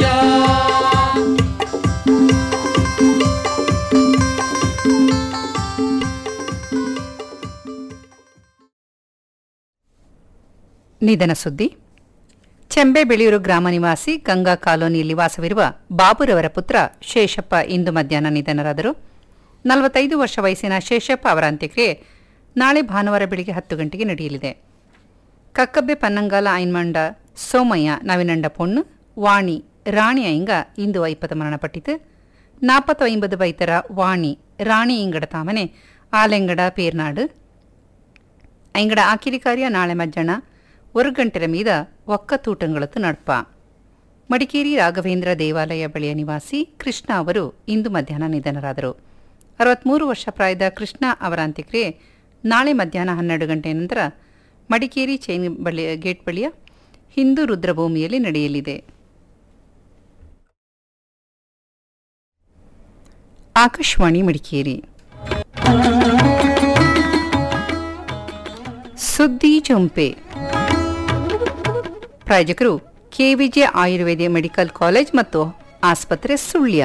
ನಿಧನ ಸುದ್ದಿ ಚೆಂಬೆ ಬೆಳೆಯೂರು ಗ್ರಾಮ ನಿವಾಸಿ ಗಂಗಾ ಕಾಲೋನಿಯಲ್ಲಿ ವಾಸವಿರುವ ಬಾಬುರವರ ಪುತ್ರ ಶೇಷಪ್ಪ ಇಂದು ಮಧ್ಯಾಹ್ನ ನಿಧನರಾದರು ನಲವತ್ತೈದು ವರ್ಷ ವಯಸ್ಸಿನ ಶೇಷಪ್ಪ ಅವರ ಅಂತ್ಯಕ್ರಿಯೆ ನಾಳೆ ಭಾನುವಾರ ಬೆಳಿಗ್ಗೆ ಹತ್ತು ಗಂಟೆಗೆ ನಡೆಯಲಿದೆ ಕಕ್ಕಬ್ಬೆ ಪನ್ನಂಗಾಲ ಐನ್ಮಂಡ ಸೋಮಯ್ಯ ನವಿನಂಡ ಪೊಣ್ಣು ವಾಣಿ ರಾಣಿ ಐಂಗ ಇಂದು ಐಪ್ಪತ್ತು ಮರಣಪಟ್ಟಿತು ನಾಪತ್ತು ಐಂಬದು ಬೈತರ ವಾಣಿ ರಾಣಿ ಇಂಗಡ ತಾಮನೆ ಆಲೆಂಗಡ ಪೇರ್ನಾಡು ಐಂಗಡ ಆಕಿರಿ ಕಾರ್ಯ ನಾಳೆ ಮಧ್ಯಾಹ್ನ ஒரு ಗಂಟೆರ ಮೀದ ಒಕ್ಕತೂಟಂಗಳತ್ತು ನಡ್ಪ ಮಡಿಕೇರಿ ರಾಘವೇಂದ್ರ ದೇವಾಲಯ ಬಳಿಯ ನಿವಾಸಿ ಕೃಷ್ಣ ಅವರು ಇಂದು ಮಧ್ಯಾಹ್ನ ನಿಧನರಾದರು ಅರವತ್ಮೂರು ವರ್ಷ ಪ್ರಾಯದ ಕೃಷ್ಣ ಅವರ ಅಂತ್ಯಕ್ರಿಯೆ ನಾಳೆ ಮಧ್ಯಾಹ್ನ ಹನ್ನೆರಡು ಗಂಟೆ ನಂತರ ಮಡಿಕೇರಿ ಚೈನ್ ಬಳಿ ಗೇಟ್ ಬಳಿಯ ಹಿಂದೂ ರುದ್ರಭೂಮಿಯಲ್ಲಿ ನಡೆಯಲಿದೆ ಆಕಾಶವಾಣಿ ಮಡಿಕೇರಿ ಸುದ್ದಿ ಚೊಂಪೆ ಪ್ರಾಯೋಜಕರು ಕೆವಿಜೆ ಆಯುರ್ವೇದ ಮೆಡಿಕಲ್ ಕಾಲೇಜ್ ಮತ್ತು ಆಸ್ಪತ್ರೆ ಸುಳ್ಯ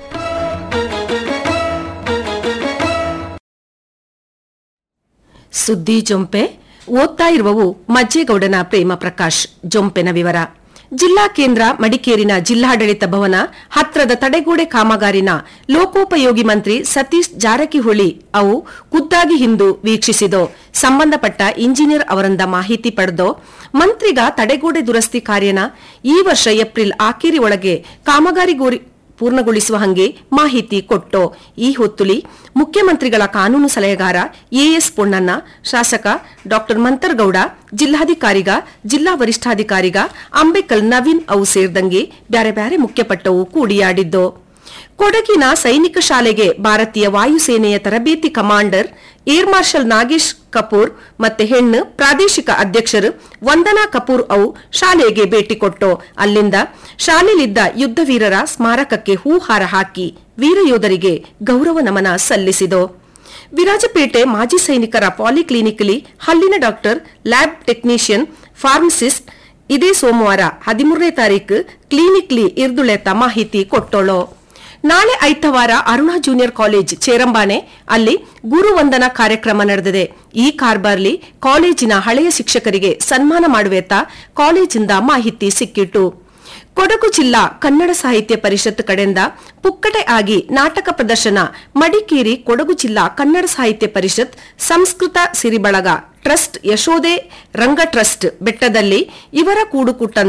ಸುದ್ದಿ ಜೊಂಪೆ ಓದ್ತಾ ಇರುವವು ಮಜ್ಜೇಗೌಡನ ಪ್ರೇಮ ಪ್ರಕಾಶ್ ಜೊಂಪೆನ ವಿವರ ಜಿಲ್ಲಾ ಕೇಂದ್ರ ಮಡಿಕೇರಿನ ಜಿಲ್ಲಾಡಳಿತ ಭವನ ಹತ್ರದ ತಡೆಗೋಡೆ ಕಾಮಗಾರಿನ ಲೋಕೋಪಯೋಗಿ ಮಂತ್ರಿ ಸತೀಶ್ ಜಾರಕಿಹೊಳಿ ಅವು ಖುದ್ದಾಗಿ ಹಿಂದು ವೀಕ್ಷಿಸಿದೋ ಸಂಬಂಧಪಟ್ಟ ಇಂಜಿನಿಯರ್ ಅವರಿಂದ ಮಾಹಿತಿ ಪಡೆದೋ ಮಂತ್ರಿಗ ತಡೆಗೋಡೆ ದುರಸ್ತಿ ಕಾರ್ಯನ ಈ ವರ್ಷ ಏಪ್ರಿಲ್ ಆಖೇರಿ ಒಳಗೆ ಕಾಮಗಾರಿ ಗೋರಿ ಪೂರ್ಣಗೊಳಿಸುವ ಹಂಗೆ ಮಾಹಿತಿ ಕೊಟ್ಟೋ ಈ ಹೊತ್ತುಲಿ ಮುಖ್ಯಮಂತ್ರಿಗಳ ಕಾನೂನು ಸಲಹೆಗಾರ ಎಎಸ್ ಪೊನ್ನಣ್ಣ ಶಾಸಕ ಡಾಕ್ಟರ್ ಮಂತರ್ಗೌಡ ಜಿಲ್ಲಾಧಿಕಾರಿಗ ಜಿಲ್ಲಾ ವರಿಷ್ಠಾಧಿಕಾರಿಗ ಅಂಬೇಕಲ್ ನವೀನ್ ಅವು ಸೇರಿದಂಗೆ ಬ್ಯಾರೆ ಬ್ಯಾರೆ ಮುಖ್ಯಪಟ್ಟವು ಕೂಡಿಯಾಡಿದ್ದು ಕೊಡಗಿನ ಸೈನಿಕ ಶಾಲೆಗೆ ಭಾರತೀಯ ವಾಯುಸೇನೆಯ ತರಬೇತಿ commander air marshal Nagesh Kapoor ಮತ್ತೆ ಹೆಣ್ಣು ಪ್ರಾದೇಶಿಕ ಅಧ್ಯಕ್ಷರು ವಂದನಾ ಕಪೂರ್ ಅವು ಶಾಲೆಗೆ ಭೇಟಿ ಕೊಟ್ಟು ಅಲ್ಲಿಂದ ಶಾಲೆಯಲ್ಲಿದ್ದ ಯುದ್ಧ ವೀರರ ಸ್ಮಾರಕಕ್ಕೆ ಹೂಹಾರ ಹಾಕಿ ವೀರಯೋಧರಿಗೆ ಗೌರವ ನಮನ ಸಲ್ಲಿಸಿದೋ ವಿರಾಜಪೇಟೆ ಮಾಜಿ ಸೈನಿಕರ ಪಾಲಿಕ್ಲಿನಿಕ್ಲಿ ಹಲ್ಲಿನ ಡಾಕ್ಟರ್ ಲ್ಯಾಬ್ ಟೆಕ್ನಿಷಿಯನ್ ಫಾರ್ಮಸಿಸ್ಟ್ ಇದೇ ಸೋಮವಾರ ಹದಿಮೂರನೇ ತಾರೀಕು ಕ್ಲಿನಿಕ್ಲಿ ಇರ್ದುಳೆತ ಮಾಹಿತಿ ಕೊಟ್ಟೋಳು ನಾಳೆ ಐತವಾರ ಅರುಣಾ ಜೂನಿಯರ್ ಕಾಲೇಜ್ ಚೇರಂಬಾನೆ ಅಲ್ಲಿ ಗುರುವಂದನ ಕಾರ್ಯಕ್ರಮ ನಡೆದಿದೆ ಈ ಕಾರ್ಬಾರ್ಲಿ ಕಾಲೇಜಿನ ಹಳೆಯ ಶಿಕ್ಷಕರಿಗೆ ಸನ್ಮಾನ ಮಾಡುವೆತ್ತ ಕಾಲೇಜಿಂದ ಮಾಹಿತಿ ಸಿಕ್ಕಿಟ್ಟು ಕೊಡಗು ಜಿಲ್ಲಾ ಕನ್ನಡ ಸಾಹಿತ್ಯ ಪರಿಷತ್ ಕಡೆಯಿಂದ ಪುಕ್ಕಟೆ ಆಗಿ ನಾಟಕ ಪ್ರದರ್ಶನ ಮಡಿಕೇರಿ ಕೊಡಗು ಜಿಲ್ಲಾ ಕನ್ನಡ ಸಾಹಿತ್ಯ ಪರಿಷತ್ ಸಂಸ್ಕೃತ ಸಿರಿಬಳಗ ಟ್ರಸ್ಟ್ ಯಶೋದೆ ರಂಗ ಟ್ರಸ್ಟ್ ಬೆಟ್ಟದಲ್ಲಿ ಇವರ ಕೂಡುಕುಟ್ಟಂದ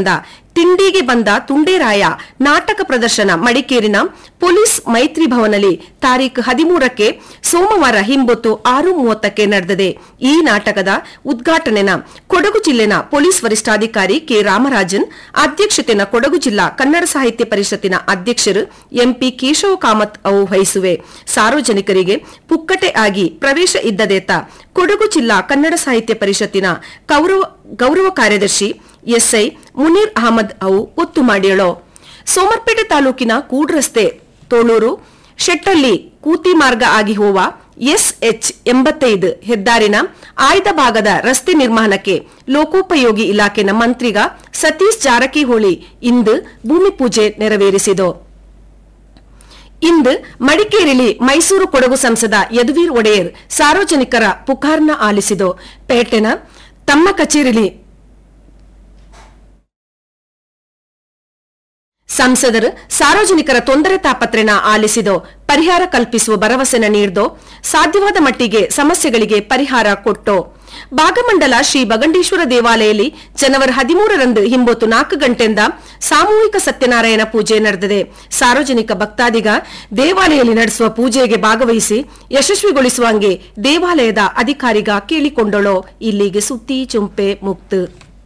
ತಿಂಡಿಗೆ ಬಂದ ತುಂಡೇರಾಯ ನಾಟಕ ಪ್ರದರ್ಶನ ಮಡಿಕೇರಿನ ಪೊಲೀಸ್ ಮೈತ್ರಿ ಭವನಲ್ಲಿ ತಾರೀಖು ಹದಿಮೂರಕ್ಕೆ ಸೋಮವಾರ ಹಿಂಬೊತ್ತು ಆರು ಮೂವತ್ತಕ್ಕೆ ನಡೆದಿದೆ ಈ ನಾಟಕದ ಉದ್ಘಾಟನೆನ ಕೊಡಗು ಜಿಲ್ಲೆನ ಪೊಲೀಸ್ ವರಿಷ್ಠಾಧಿಕಾರಿ ಕೆ ರಾಮರಾಜನ್ ಅಧ್ಯಕ್ಷತೆನ ಕೊಡಗು ಜಿಲ್ಲಾ ಕನ್ನಡ ಸಾಹಿತ್ಯ ಪರಿಷತ್ತಿನ ಅಧ್ಯಕ್ಷರು ಎಂಪಿ ಕೇಶವ ಕಾಮತ್ ಅವು ವಹಿಸುವೆ ಸಾರ್ವಜನಿಕರಿಗೆ ಪುಕ್ಕಟೆ ಆಗಿ ಪ್ರವೇಶ ಇದ್ದದೇತ ಕೊಡಗು ಜಿಲ್ಲಾ ಕನ್ನಡ ಸಾಹಿತ್ಯ ಪರಿಷತ್ತಿನ ಗೌರವ ಗೌರವ ಕಾರ್ಯದರ್ಶಿ ಎಸ್ಐ ಮುನೀರ್ ಅಹಮದ್ ಅವು ಒತ್ತು ಮಾಡಿಯಳೋ ಸೋಮರ್ಪೇಟೆ ತಾಲೂಕಿನ ಕೂಡ್ರಸ್ತೆ ತೋಳೂರು ಶೆಟ್ಟಳ್ಳಿ ಕೂತಿ ಮಾರ್ಗ ಆಗಿ ಹೋವ ಎಸ್ಎಚ್ ಎಂಬತ್ತೈದು ಹೆದ್ದಾರಿನ ಆಯ್ದ ಭಾಗದ ರಸ್ತೆ ನಿರ್ಮಾಣಕ್ಕೆ ಲೋಕೋಪಯೋಗಿ ಇಲಾಖೆನ ಮಂತ್ರಿಗ ಸತೀಶ್ ಜಾರಕಿಹೊಳಿ ಇಂದು ಭೂಮಿ ಪೂಜೆ ನೆರವೇರಿಸಿತು ಇಂದು ಮಡಿಕೇರಿಲಿ ಮೈಸೂರು ಕೊಡಗು ಸಂಸದ ಯದುವೀರ್ ಒಡೆಯರ್ ಸಾರ್ವಜನಿಕರ ಪುಕಾರ್ನ ಆಲಿಸಿದು ಪೇಟೆನ ತಮ್ಮ ಕಚೇರಿಲಿ ಸಂಸದರು ಸಾರ್ವಜನಿಕರ ತೊಂದರೆ ತಾಪತ್ರೆನ ಆಲಿಸಿದೋ ಪರಿಹಾರ ಕಲ್ಪಿಸುವ ಭರವಸೆನ ನೀಡಿದೋ ಸಾಧ್ಯವಾದ ಮಟ್ಟಿಗೆ ಸಮಸ್ಯೆಗಳಿಗೆ ಪರಿಹಾರ ಕೊಟ್ಟೋ ಭಾಗಮಂಡಲ ಶ್ರೀ ಬಗಂಡೇಶ್ವರ ದೇವಾಲಯದಲ್ಲಿ ಜನವರಿ ಹದಿಮೂರರಂದು ಹಿಂಬೊತ್ತು ನಾಲ್ಕು ಗಂಟೆಯಿಂದ ಸಾಮೂಹಿಕ ಸತ್ಯನಾರಾಯಣ ಪೂಜೆ ನಡೆದಿದೆ ಸಾರ್ವಜನಿಕ ಭಕ್ತಾದಿಗ ದೇವಾಲಯದಲ್ಲಿ ನಡೆಸುವ ಪೂಜೆಗೆ ಭಾಗವಹಿಸಿ ಯಶಸ್ವಿಗೊಳಿಸುವಂಗೆ ದೇವಾಲಯದ ಅಧಿಕಾರಿಗ ಕೇಳಿಕೊಂಡಳೋ ಇಲ್ಲಿಗೆ ಸುದ್ದಿ ಚುಂಪೆ ಮುಕ್ತು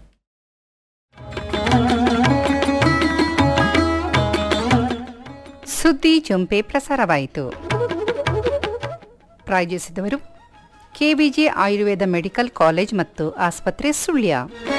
ಸುದ್ದಿ ಚುಂಪೆ ಪ್ರಸಾರವಾಯಿತು ಪ್ರಾಯೋಜಿಸಿದವರು ಕೆವಿಜಿ ಆಯುರ್ವೇದ ಮೆಡಿಕಲ್ ಕಾಲೇಜ್ ಮತ್ತು ಆಸ್ಪತ್ರೆ Sullia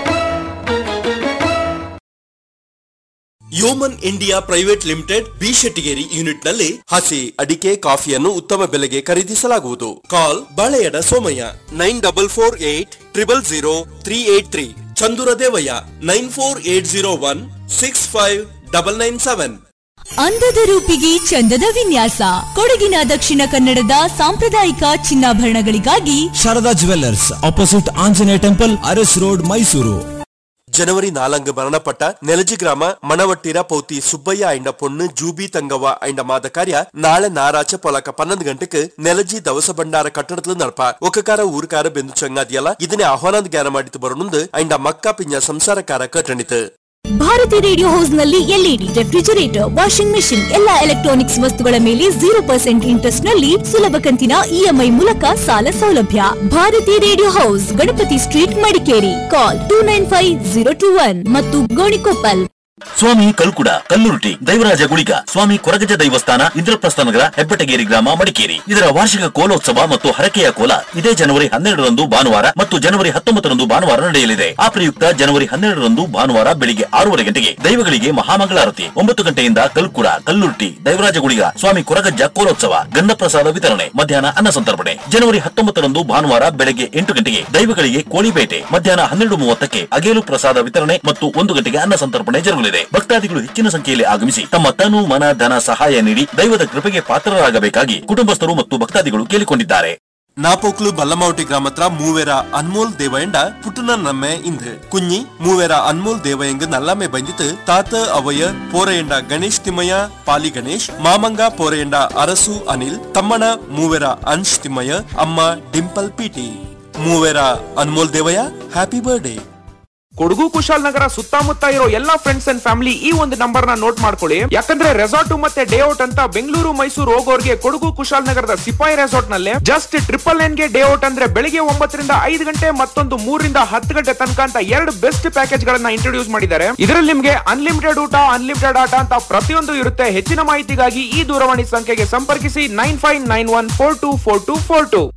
Yeoman India private limited B Shettigeri unit ನಲ್ಲಿ ಹಸಿ ಅಡಿಕೆ ಕಾಫಿಯನ್ನು ಉತ್ತಮ ಬೆಲೆಗೆ ಖರೀದಿಸಲಾಗುವುದು call Baleyada Somaiah nine double four eight triple zero three eight three Chandura Devaiah nine four eight zero one six five double nine seven ಅಂದದ ರೂಪಿಗೆ ಚಂದದ ವಿನ್ಯಾಸ ಕೊಡಗಿನ ದಕ್ಷಿಣ ಕನ್ನಡದ ಸಾಂಪ್ರದಾಯಿಕ ಚಿನ್ನಾಭರಣಗಳಿಗಾಗಿ Sharada jewellers opposite Anjaneya temple Aras road Mysuru ಜನವರಿ ನಾಲಂಗ್ ಮರಣಪಟ್ಟ ನೆಲಜಿ ಗ್ರಾಮ ಮಣವಟ್ಟಿರ ಪೌತಿ ಸುಬ್ಬಯ್ಯ ಐಂಡ ಪೊಣ್ಣು ಜೂಬಿ ತಂಗವ್ವ ಐಂಡ ಮಾದ ಕಾರ್ಯ ನಾಳೆ ನಾರಾಚ పొలక పన్నెండు గంటకు నెలజీ దవస బండార కట్టడతలు నడప ఒకకార ఊరుకార బెందు చంగాదియల ಇದನ್ನೇ ಆಹ್ವಾನದ ಜ್ಞಾನ ಮಾಡಿತು ಬರೋಣಂದು ಐಂಡ ಮಕ್ಕ ಪಿಂಜ ಸಂಸಾರಕಾರ ಕಟ್ಟಣಿತು ಭಾರತಿ ರೇಡಿಯೋ ಹೌಸ್ ನಲ್ಲಿ ಎಲ್ಇಡಿ ರೆಫ್ರಿಜರೇಟರ್ ವಾಷಿಂಗ್ ಮೆಷಿನ್ ಎಲ್ಲಾ ಎಲೆಕ್ಟ್ರಾನಿಕ್ಸ್ ವಸ್ತುಗಳ ಮೇಲೆ ಜೀರೋ ಪರ್ಸೆಂಟ್ ಇಂಟ್ರೆಸ್ಟ್ ನಲ್ಲಿ ಸುಲಭ ಕಂತಿನ ಇಎಂಐ ಮೂಲಕ ಸಾಲ ಸೌಲಭ್ಯ Bharati radio house Ganapati street Madikeri call two nine five zero two one ಮತ್ತು ಗೋಣಿಕೊಪ್ಪಲ್ ಸ್ವಾಮಿ ಕಲ್ಕುಡ ಕಲ್ಲುರುಟಿ ದೈವರಾಜ ಗುಳಿಗ ಸ್ವಾಮಿ ಕೊರಗಜ ದೈವಸ್ಥಾನ ಇಂದ್ರಪ್ರಸ್ಥ ನಗರ ಹೆಬ್ಬಟಗೇರಿ ಗ್ರಾಮ ಮಡಿಕೇರಿ ಇದರ ವಾರ್ಷಿಕ ಕೋಲೋತ್ಸವ ಮತ್ತು ಹರಕೆಯ ಕೋಲ ಇದೇ ಜನವರಿ ಹನ್ನೆರಡರಂದು ಭಾನುವಾರ ಮತ್ತು ಜನವರಿ ಹತ್ತೊಂಬತ್ತರಂದು ಭಾನುವಾರ ನಡೆಯಲಿದೆ ಆ ಪ್ರಯುಕ್ತ ಜನವರಿ ಹನ್ನೆರಡರಂದು ಭಾನುವಾರ ಬೆಳಿಗ್ಗೆ ಆರೂವರೆ ಗಂಟೆಗೆ ದೈವಗಳಿಗೆ ಮಹಾಮಂಗಳಾರತಿ ಒಂಬತ್ತು ಗಂಟೆಯಿಂದ ಕಲ್ಕುಡ ಕಲ್ಲುರ್ಟಿ ದೈವರಾಜ ಗುಳಿಗ ಸ್ವಾಮಿ ಕೊರಗಜ್ಜ ಕೋಲೋತ್ಸವ ಗಂಧಪ್ರಸಾದ ವಿತರಣೆ ಮಧ್ಯಾಹ್ನ ಅನ್ನ ಸಂತರ್ಪಣೆ ಜನವರಿ ಹತ್ತೊಂಬತ್ತರಂದು ಭಾನುವಾರ ಬೆಳಗ್ಗೆ ಎಂಟು ಗಂಟೆಗೆ ದೈವಗಳಿಗೆ ಕೋಳಿಬೇಟೆ ಮಧ್ಯಾಹ್ನ ಹನ್ನೆರಡು ಮೂವತ್ತಕ್ಕೆ ಅಗೇಲು ಪ್ರಸಾದ ವಿತರಣೆ ಮತ್ತು ಒಂದು ಗಂಟೆಗೆ ಅನ್ನ ಸಂತರ್ಪಣೆ ಜರುಗಲಿದೆ ಭಕ್ತಾದಿಗಳು ಹೆಚ್ಚಿನ ಸಂಖ್ಯೆಯಲ್ಲಿ ಆಗಮಿಸಿ ತಮ್ಮ ತನು ಮನ ಧನ ಸಹಾಯ ನೀಡಿ ದೈವದ ಕೃಪೆಗೆ ಪಾತ್ರರಾಗಬೇಕಾಗಿ ಕುಟುಂಬಸ್ಥರು ಮತ್ತು ಭಕ್ತಾದಿಗಳು ಕೇಳಿಕೊಂಡಿದ್ದಾರೆ ನಾಪೋಕ್ಲು ಬಲ್ಲಮಾವಟಿ ಗ್ರಾಮತ್ರ ಮೂವೇರ ಅನ್ಮೋಲ್ ದೇವಯಂಡ ಪುಟ್ಟನ ನಮ್ಮೆ ಇಂದು ಕುഞ്ഞി ಮೂವೇರ ಅನ್ಮೋಲ್ ದೇವಯಂಗ ನಲ್ಲಮ್ಮೆ ಬಂದಿತ್ತು ತಾತ ಅವಯ ಪೋರೆಯಂಡ ಗಣೇಶ್ ತಿಮ್ಮಯ್ಯ ಪಾಲಿ ಗಣೇಶ್ ಮಾಮಂಗ ಪೋರೆಯಂಡ ಅರಸು ಅನಿಲ್ ತಮ್ಮಣ ಮೂವೇರ ಅಂಶ್ ತಿಮ್ಮಯ್ಯ ಅಮ್ಮ Dimple PT Moovera Anmol Devaiah happy birthday Kodagu Kushalnagar ಸುತ್ತಮುತ್ತ ಇರೋ ಎಲ್ಲಾ ಫ್ರೆಂಡ್ಸ್ ಅಂಡ್ ಫ್ಯಾಮಿಲಿ ಈ ಒಂದು ನಂಬರ್ ನ ನೋಟ್ ಮಾಡ್ಕೊಳ್ಳಿ ಯಾಕಂದ್ರೆ ರೆಸಾರ್ಟ್ ಮತ್ತೆ ಡೇ ಔಟ್ ಅಂತ ಬೆಂಗಳೂರು ಮೈಸೂರು ಹೋಗೋರ್ಗೆ ಕೊಡಗು ಕುಶಾಲನಗರದ ಸಿಪಾಯಿ ರೆಸಾರ್ಟ್ ನಲ್ಲಿ ಜಸ್ಟ್ ಟ್ರಿಪಲ್ ನೈನ್ ಗೆ ಡೇ ಔಟ್ ಅಂದ್ರೆ ಬೆಳಿಗ್ಗೆ ಒಂಬತ್ತರಿಂದ ಐದು ಗಂಟೆ ಮತ್ತೊಂದು ಮೂರರಿಂದ ಹತ್ತು ಗಂಟೆ ತನಕ ಅಂತ ಎರಡು ಬೆಸ್ಟ್ ಪ್ಯಾಕೇಜ್ ಗಳನ್ನ ಇಂಟ್ರೊಡ್ಯೂಸ್ ಮಾಡಿದ್ದಾರೆ ಇದರಲ್ಲಿ ನಿಮ್ಗೆ ಅನ್ಲಿಮಿಟೆಡ್ ಊಟ ಅನ್ಲಿಮಿಟೆಡ್ ಆಟ ಅಂತ ಪ್ರತಿಯೊಂದು ಇರುತ್ತೆ ಹೆಚ್ಚಿನ ಮಾಹಿತಿಗಾಗಿ ಈ ದೂರವಾಣಿ ಸಂಖ್ಯೆಗೆ ಸಂಪರ್ಕಿಸಿ nine five nine one four two four two four two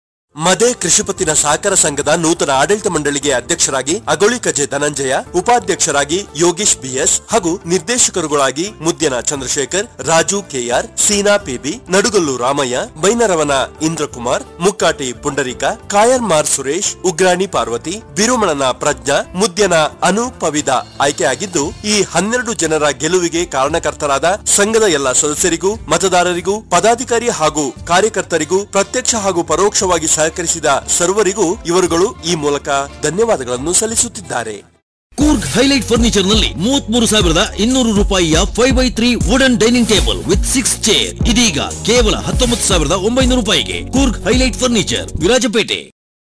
ಮದೆ ಕೃಷಿಪತ್ತಿನ ಸಹಕಾರ ಸಂಘದ ನೂತನ ಆಡಳಿತ ಮಂಡಳಿಗೆ ಅಧ್ಯಕ್ಷರಾಗಿ ಅಗೋಳಿ ಕಜೆ ಧನಂಜಯ ಉಪಾಧ್ಯಕ್ಷರಾಗಿ ಯೋಗೀಶ್ ಬಿಎಸ್ ಹಾಗೂ ನಿರ್ದೇಶಕರುಗಳಾಗಿ ಮುದ್ಯನ ಚಂದ್ರಶೇಖರ್ ರಾಜು ಕೆಆರ್ ಸೀನಾ ಪಿಬಿ ನಡುಗಲ್ಲು ರಾಮಯ್ಯ ಬೈನರವನ ಇಂದ್ರಕುಮಾರ್ ಮುಕ್ಕಾಟಿ ಪುಂಡರೀಕ ಕಾಯರ್ಮಾರ್ ಸುರೇಶ್ ಉಗ್ರಾಣಿ ಪಾರ್ವತಿ ಬಿರುಮಣನ ಪ್ರಜ್ಞಾ ಮುದ್ಯನ ಅನು ಪವಿದ ಆಯ್ಕೆಯಾಗಿದ್ದು ಈ ಹನ್ನೆರಡು ಜನರ ಗೆಲುವಿಗೆ ಕಾರಣಕರ್ತರಾದ ಸಂಘದ ಎಲ್ಲ ಸದಸ್ಯರಿಗೂ ಮತದಾರರಿಗೂ ಪದಾಧಿಕಾರಿ ಹಾಗೂ ಕಾರ್ಯಕರ್ತರಿಗೂ ಪ್ರತ್ಯಕ್ಷ ಹಾಗೂ ಪರೋಕ್ಷವಾಗಿ ಸಹಕರಿಸಿದ ಸರ್ವರಿಗೂ ಇವರುಗಳು ಈ ಮೂಲಕ ಧನ್ಯವಾದಗಳನ್ನು ಸಲ್ಲಿಸುತ್ತಿದ್ದಾರೆ ಕೂರ್ಗ್ ಹೈಲೈಟ್ ಫರ್ನಿಚರ್ ನಲ್ಲಿ ಮೂವತ್ಮೂರು ಸಾವಿರದ ಇನ್ನೂರು ರೂಪಾಯಿಯ five by three wooden dining table with six chair ಇದೀಗ ಕೇವಲ ಹತ್ತೊಂಬತ್ತು ಸಾವಿರದ ಒಂಬೈನೂರು ರೂಪಾಯಿಗೆ ಕೂರ್ಗ್ ಹೈಲೈಟ್ ಫರ್ನಿಚರ್ ವಿರಾಜಪೇಟೆ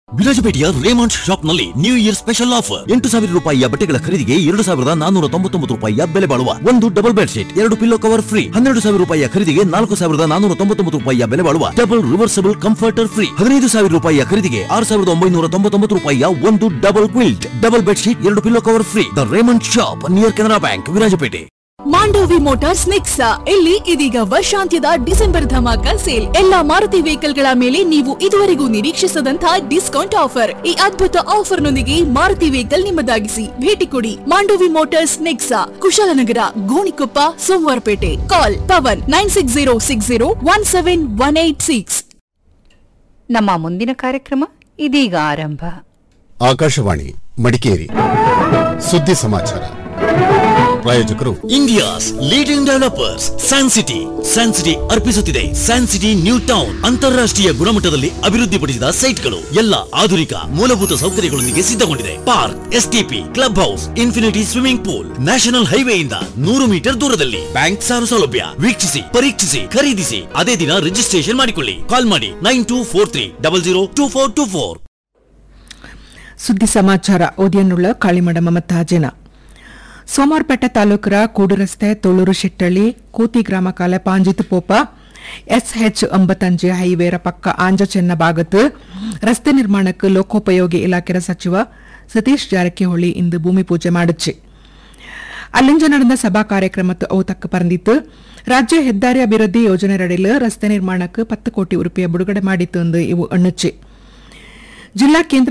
ವಿರಾಜಪೇಟೆಯ ರೇಮಾಂಡ್ ಶಾಪ್ ನಲ್ಲಿ ನ್ಯೂ ಇಯರ್ ಸ್ಪೆಷಲ್ ಆಫರ್ ಎಂಟು ಸಾವಿರ ರೂಪಾಯಿಯ ಬಟ್ಟೆಗಳ ಖರೀದಿಗೆ ಎರಡು ಸಾವಿರದ ನಾನೂರ ತೊಂಬತ್ತೊಂಬತ್ತು ರೂಪಾಯಿಯ ಬೆಲೆ ಬಾಳುವ ಒಂದು ಡಬಲ್ ಬೆಡ್ ಶೀಟ್ ಎರಡು ಪಿಲ್ಲೋ ಕವರ್ ಫ್ರೀ ಹನ್ನೆರಡು ಸಾವಿರ ರೂಪಾಯಿಯ ಖರೀದಿಗೆ ನಾಲ್ಕು ಸಾವಿರದ ನಾನೂರ ತೊಂಬತ್ತೊಂಬತ್ತು ರೂಪಾಯಿಯ ಬೆಲೆ ಬಾಳುವ ಡಬಲ್ ರಿವರ್ಸಬಲ್ ಕಂಫರ್ಟರ್ ಫ್ರೀ ಹದಿನೈದು ಸಾವಿರ ರೂಪಾಯಿಯ ಖರೀದಿಗೆ ಆರು ಸಾವಿರದ ಒಂಬೈನೂರ ತೊಂಬತ್ತೊಂಬತ್ತು ರೂಪಾಯಿಯ ಒಂದು double quilt double bed sheet ಎರಡು pillow cover free the Raymond shop near Canara bank Virajpet Mandovi motors Nexa ಇಲ್ಲಿ ಇದೀಗ ವರ್ಷಾಂತ್ಯದ ಡಿಸೆಂಬರ್ ಧಮಾಕ ಸೇಲ್ ಎಲ್ಲಾ ಮಾರುತಿ ವೆಹಿಕಲ್ಗಳ ಮೇಲೆ ನೀವು ಇದುವರೆಗೂ ನಿರೀಕ್ಷಿಸದಂತಹ ಡಿಸ್ಕೌಂಟ್ ಆಫರ್ ಈ ಅದ್ಭುತ ಆಫರ್ನೊಂದಿಗೆ ಮಾರುತಿ ವೆಹಿಕಲ್ ನಿಮ್ಮದಾಗಿಸಿ ಭೇಟಿ ಕೊಡಿ Mandovi motors Nexa Kushalnagar Gonikoppa Somwarpet call Pavan nine six zero six zero one seven one eight six ನಮ್ಮ ಮುಂದಿನ ಕಾರ್ಯಕ್ರಮ ಇದೀಗ ಆರಂಭ ಆಕಾಶವಾಣಿ ಮಡಿಕೇರಿ ಸುದ್ದಿ ಸಮಾಚಾರ ಪ್ರಾಯೋಜಕರು India's leading developers San City San City ಅರ್ಪಿಸುತ್ತಿದೆ ಸ್ಯಾನ್ ಸಿಟಿ ನ್ಯೂ ಟೌನ್ ಅಂತಾರಾಷ್ಟ್ರೀಯ ಗುಣಮಟ್ಟದಲ್ಲಿ ಅಭಿವೃದ್ಧಿಪಡಿಸಿದ ಸೈಟ್ಗಳು ಎಲ್ಲ ಆಧುನಿಕ ಮೂಲಭೂತ ಸೌಕರ್ಯಗಳೊಂದಿಗೆ ಸಿದ್ಧಗೊಂಡಿದೆ park STP club house infinity swimming pool national ಹೈವೇಯಿಂದ ನೂರು ಮೀಟರ್ ದೂರದಲ್ಲಿ ಬ್ಯಾಂಕ್ ಸಾಲ ಸೌಲಭ್ಯ ವೀಕ್ಷಿಸಿ ಪರೀಕ್ಷಿಸಿ ಖರೀದಿಸಿ ಅದೇ ದಿನ ರಿಜಿಸ್ಟ್ರೇಷನ್ ಮಾಡಿಕೊಳ್ಳಿ ಕಾಲ್ ಮಾಡಿ nine two four three double zero two four two four ಸುದ್ದಿ ಸಮಾಚಾರ ಓದಿಯನ್ನುಳ್ಳ ಕಾಳಿಮಡ ಮಮತಾಜನ ಸೋಮಾರ್ಪೇಟೆ ತಾಲೂಕರ ಕೂಡು ರಸ್ತೆ ತೊಳೂರು ಶಿಟ್ಟಳ್ಳಿ ಕೂತಿ ಗ್ರಾಮ ಕಾಲ ಪಾಂಜಿತ್ ಪೋಪ ಎಸ್ ಹೆಚ್ ಒಂಬತ್ತಂಜೆ ಹೈವೇರ ಪಕ್ಕ ಆಂಜ ಚೆನ್ನ ಭಾಗತ್ ರಸ್ತೆ ನಿರ್ಮಾಣಕ್ಕೆ ಲೋಕೋಪಯೋಗಿ ಇಲಾಖೆಯ ಸಚಿವ ಸತೀಶ್ ಜಾರಕಿಹೊಳಿ ಇಂದು ಭೂಮಿ ಪೂಜೆ ಮಾಡಿச்சு ಅಲ್ಲಿಂಜ ನಡೆದ ಸಭಾ ಕಾರ್ಯಕ್ರಮಕ್ಕೆ ಅವು ತಕ್ಕ ಪರಂದಿತ್ತು ರಾಜ್ಯ ಹೆದ್ದಾರಿ ಅಭಿವೃದ್ಧಿ ಯೋಜನೆಯಡಿಯಲ್ಲಿ ರಸ್ತೆ ನಿರ್ಮಾಣಕ್ಕೆ ಪತ್ತು ಕೋಟಿ ರೂಪಾಯಿ ಬಿಡುಗಡೆ ಮಾಡಿತ್ತು ಎಂದು ಇವು ಅಣ್ಣುಚ್ಚಿ ಜಿಲ್ಲಾ ಕೇಂದ್ರ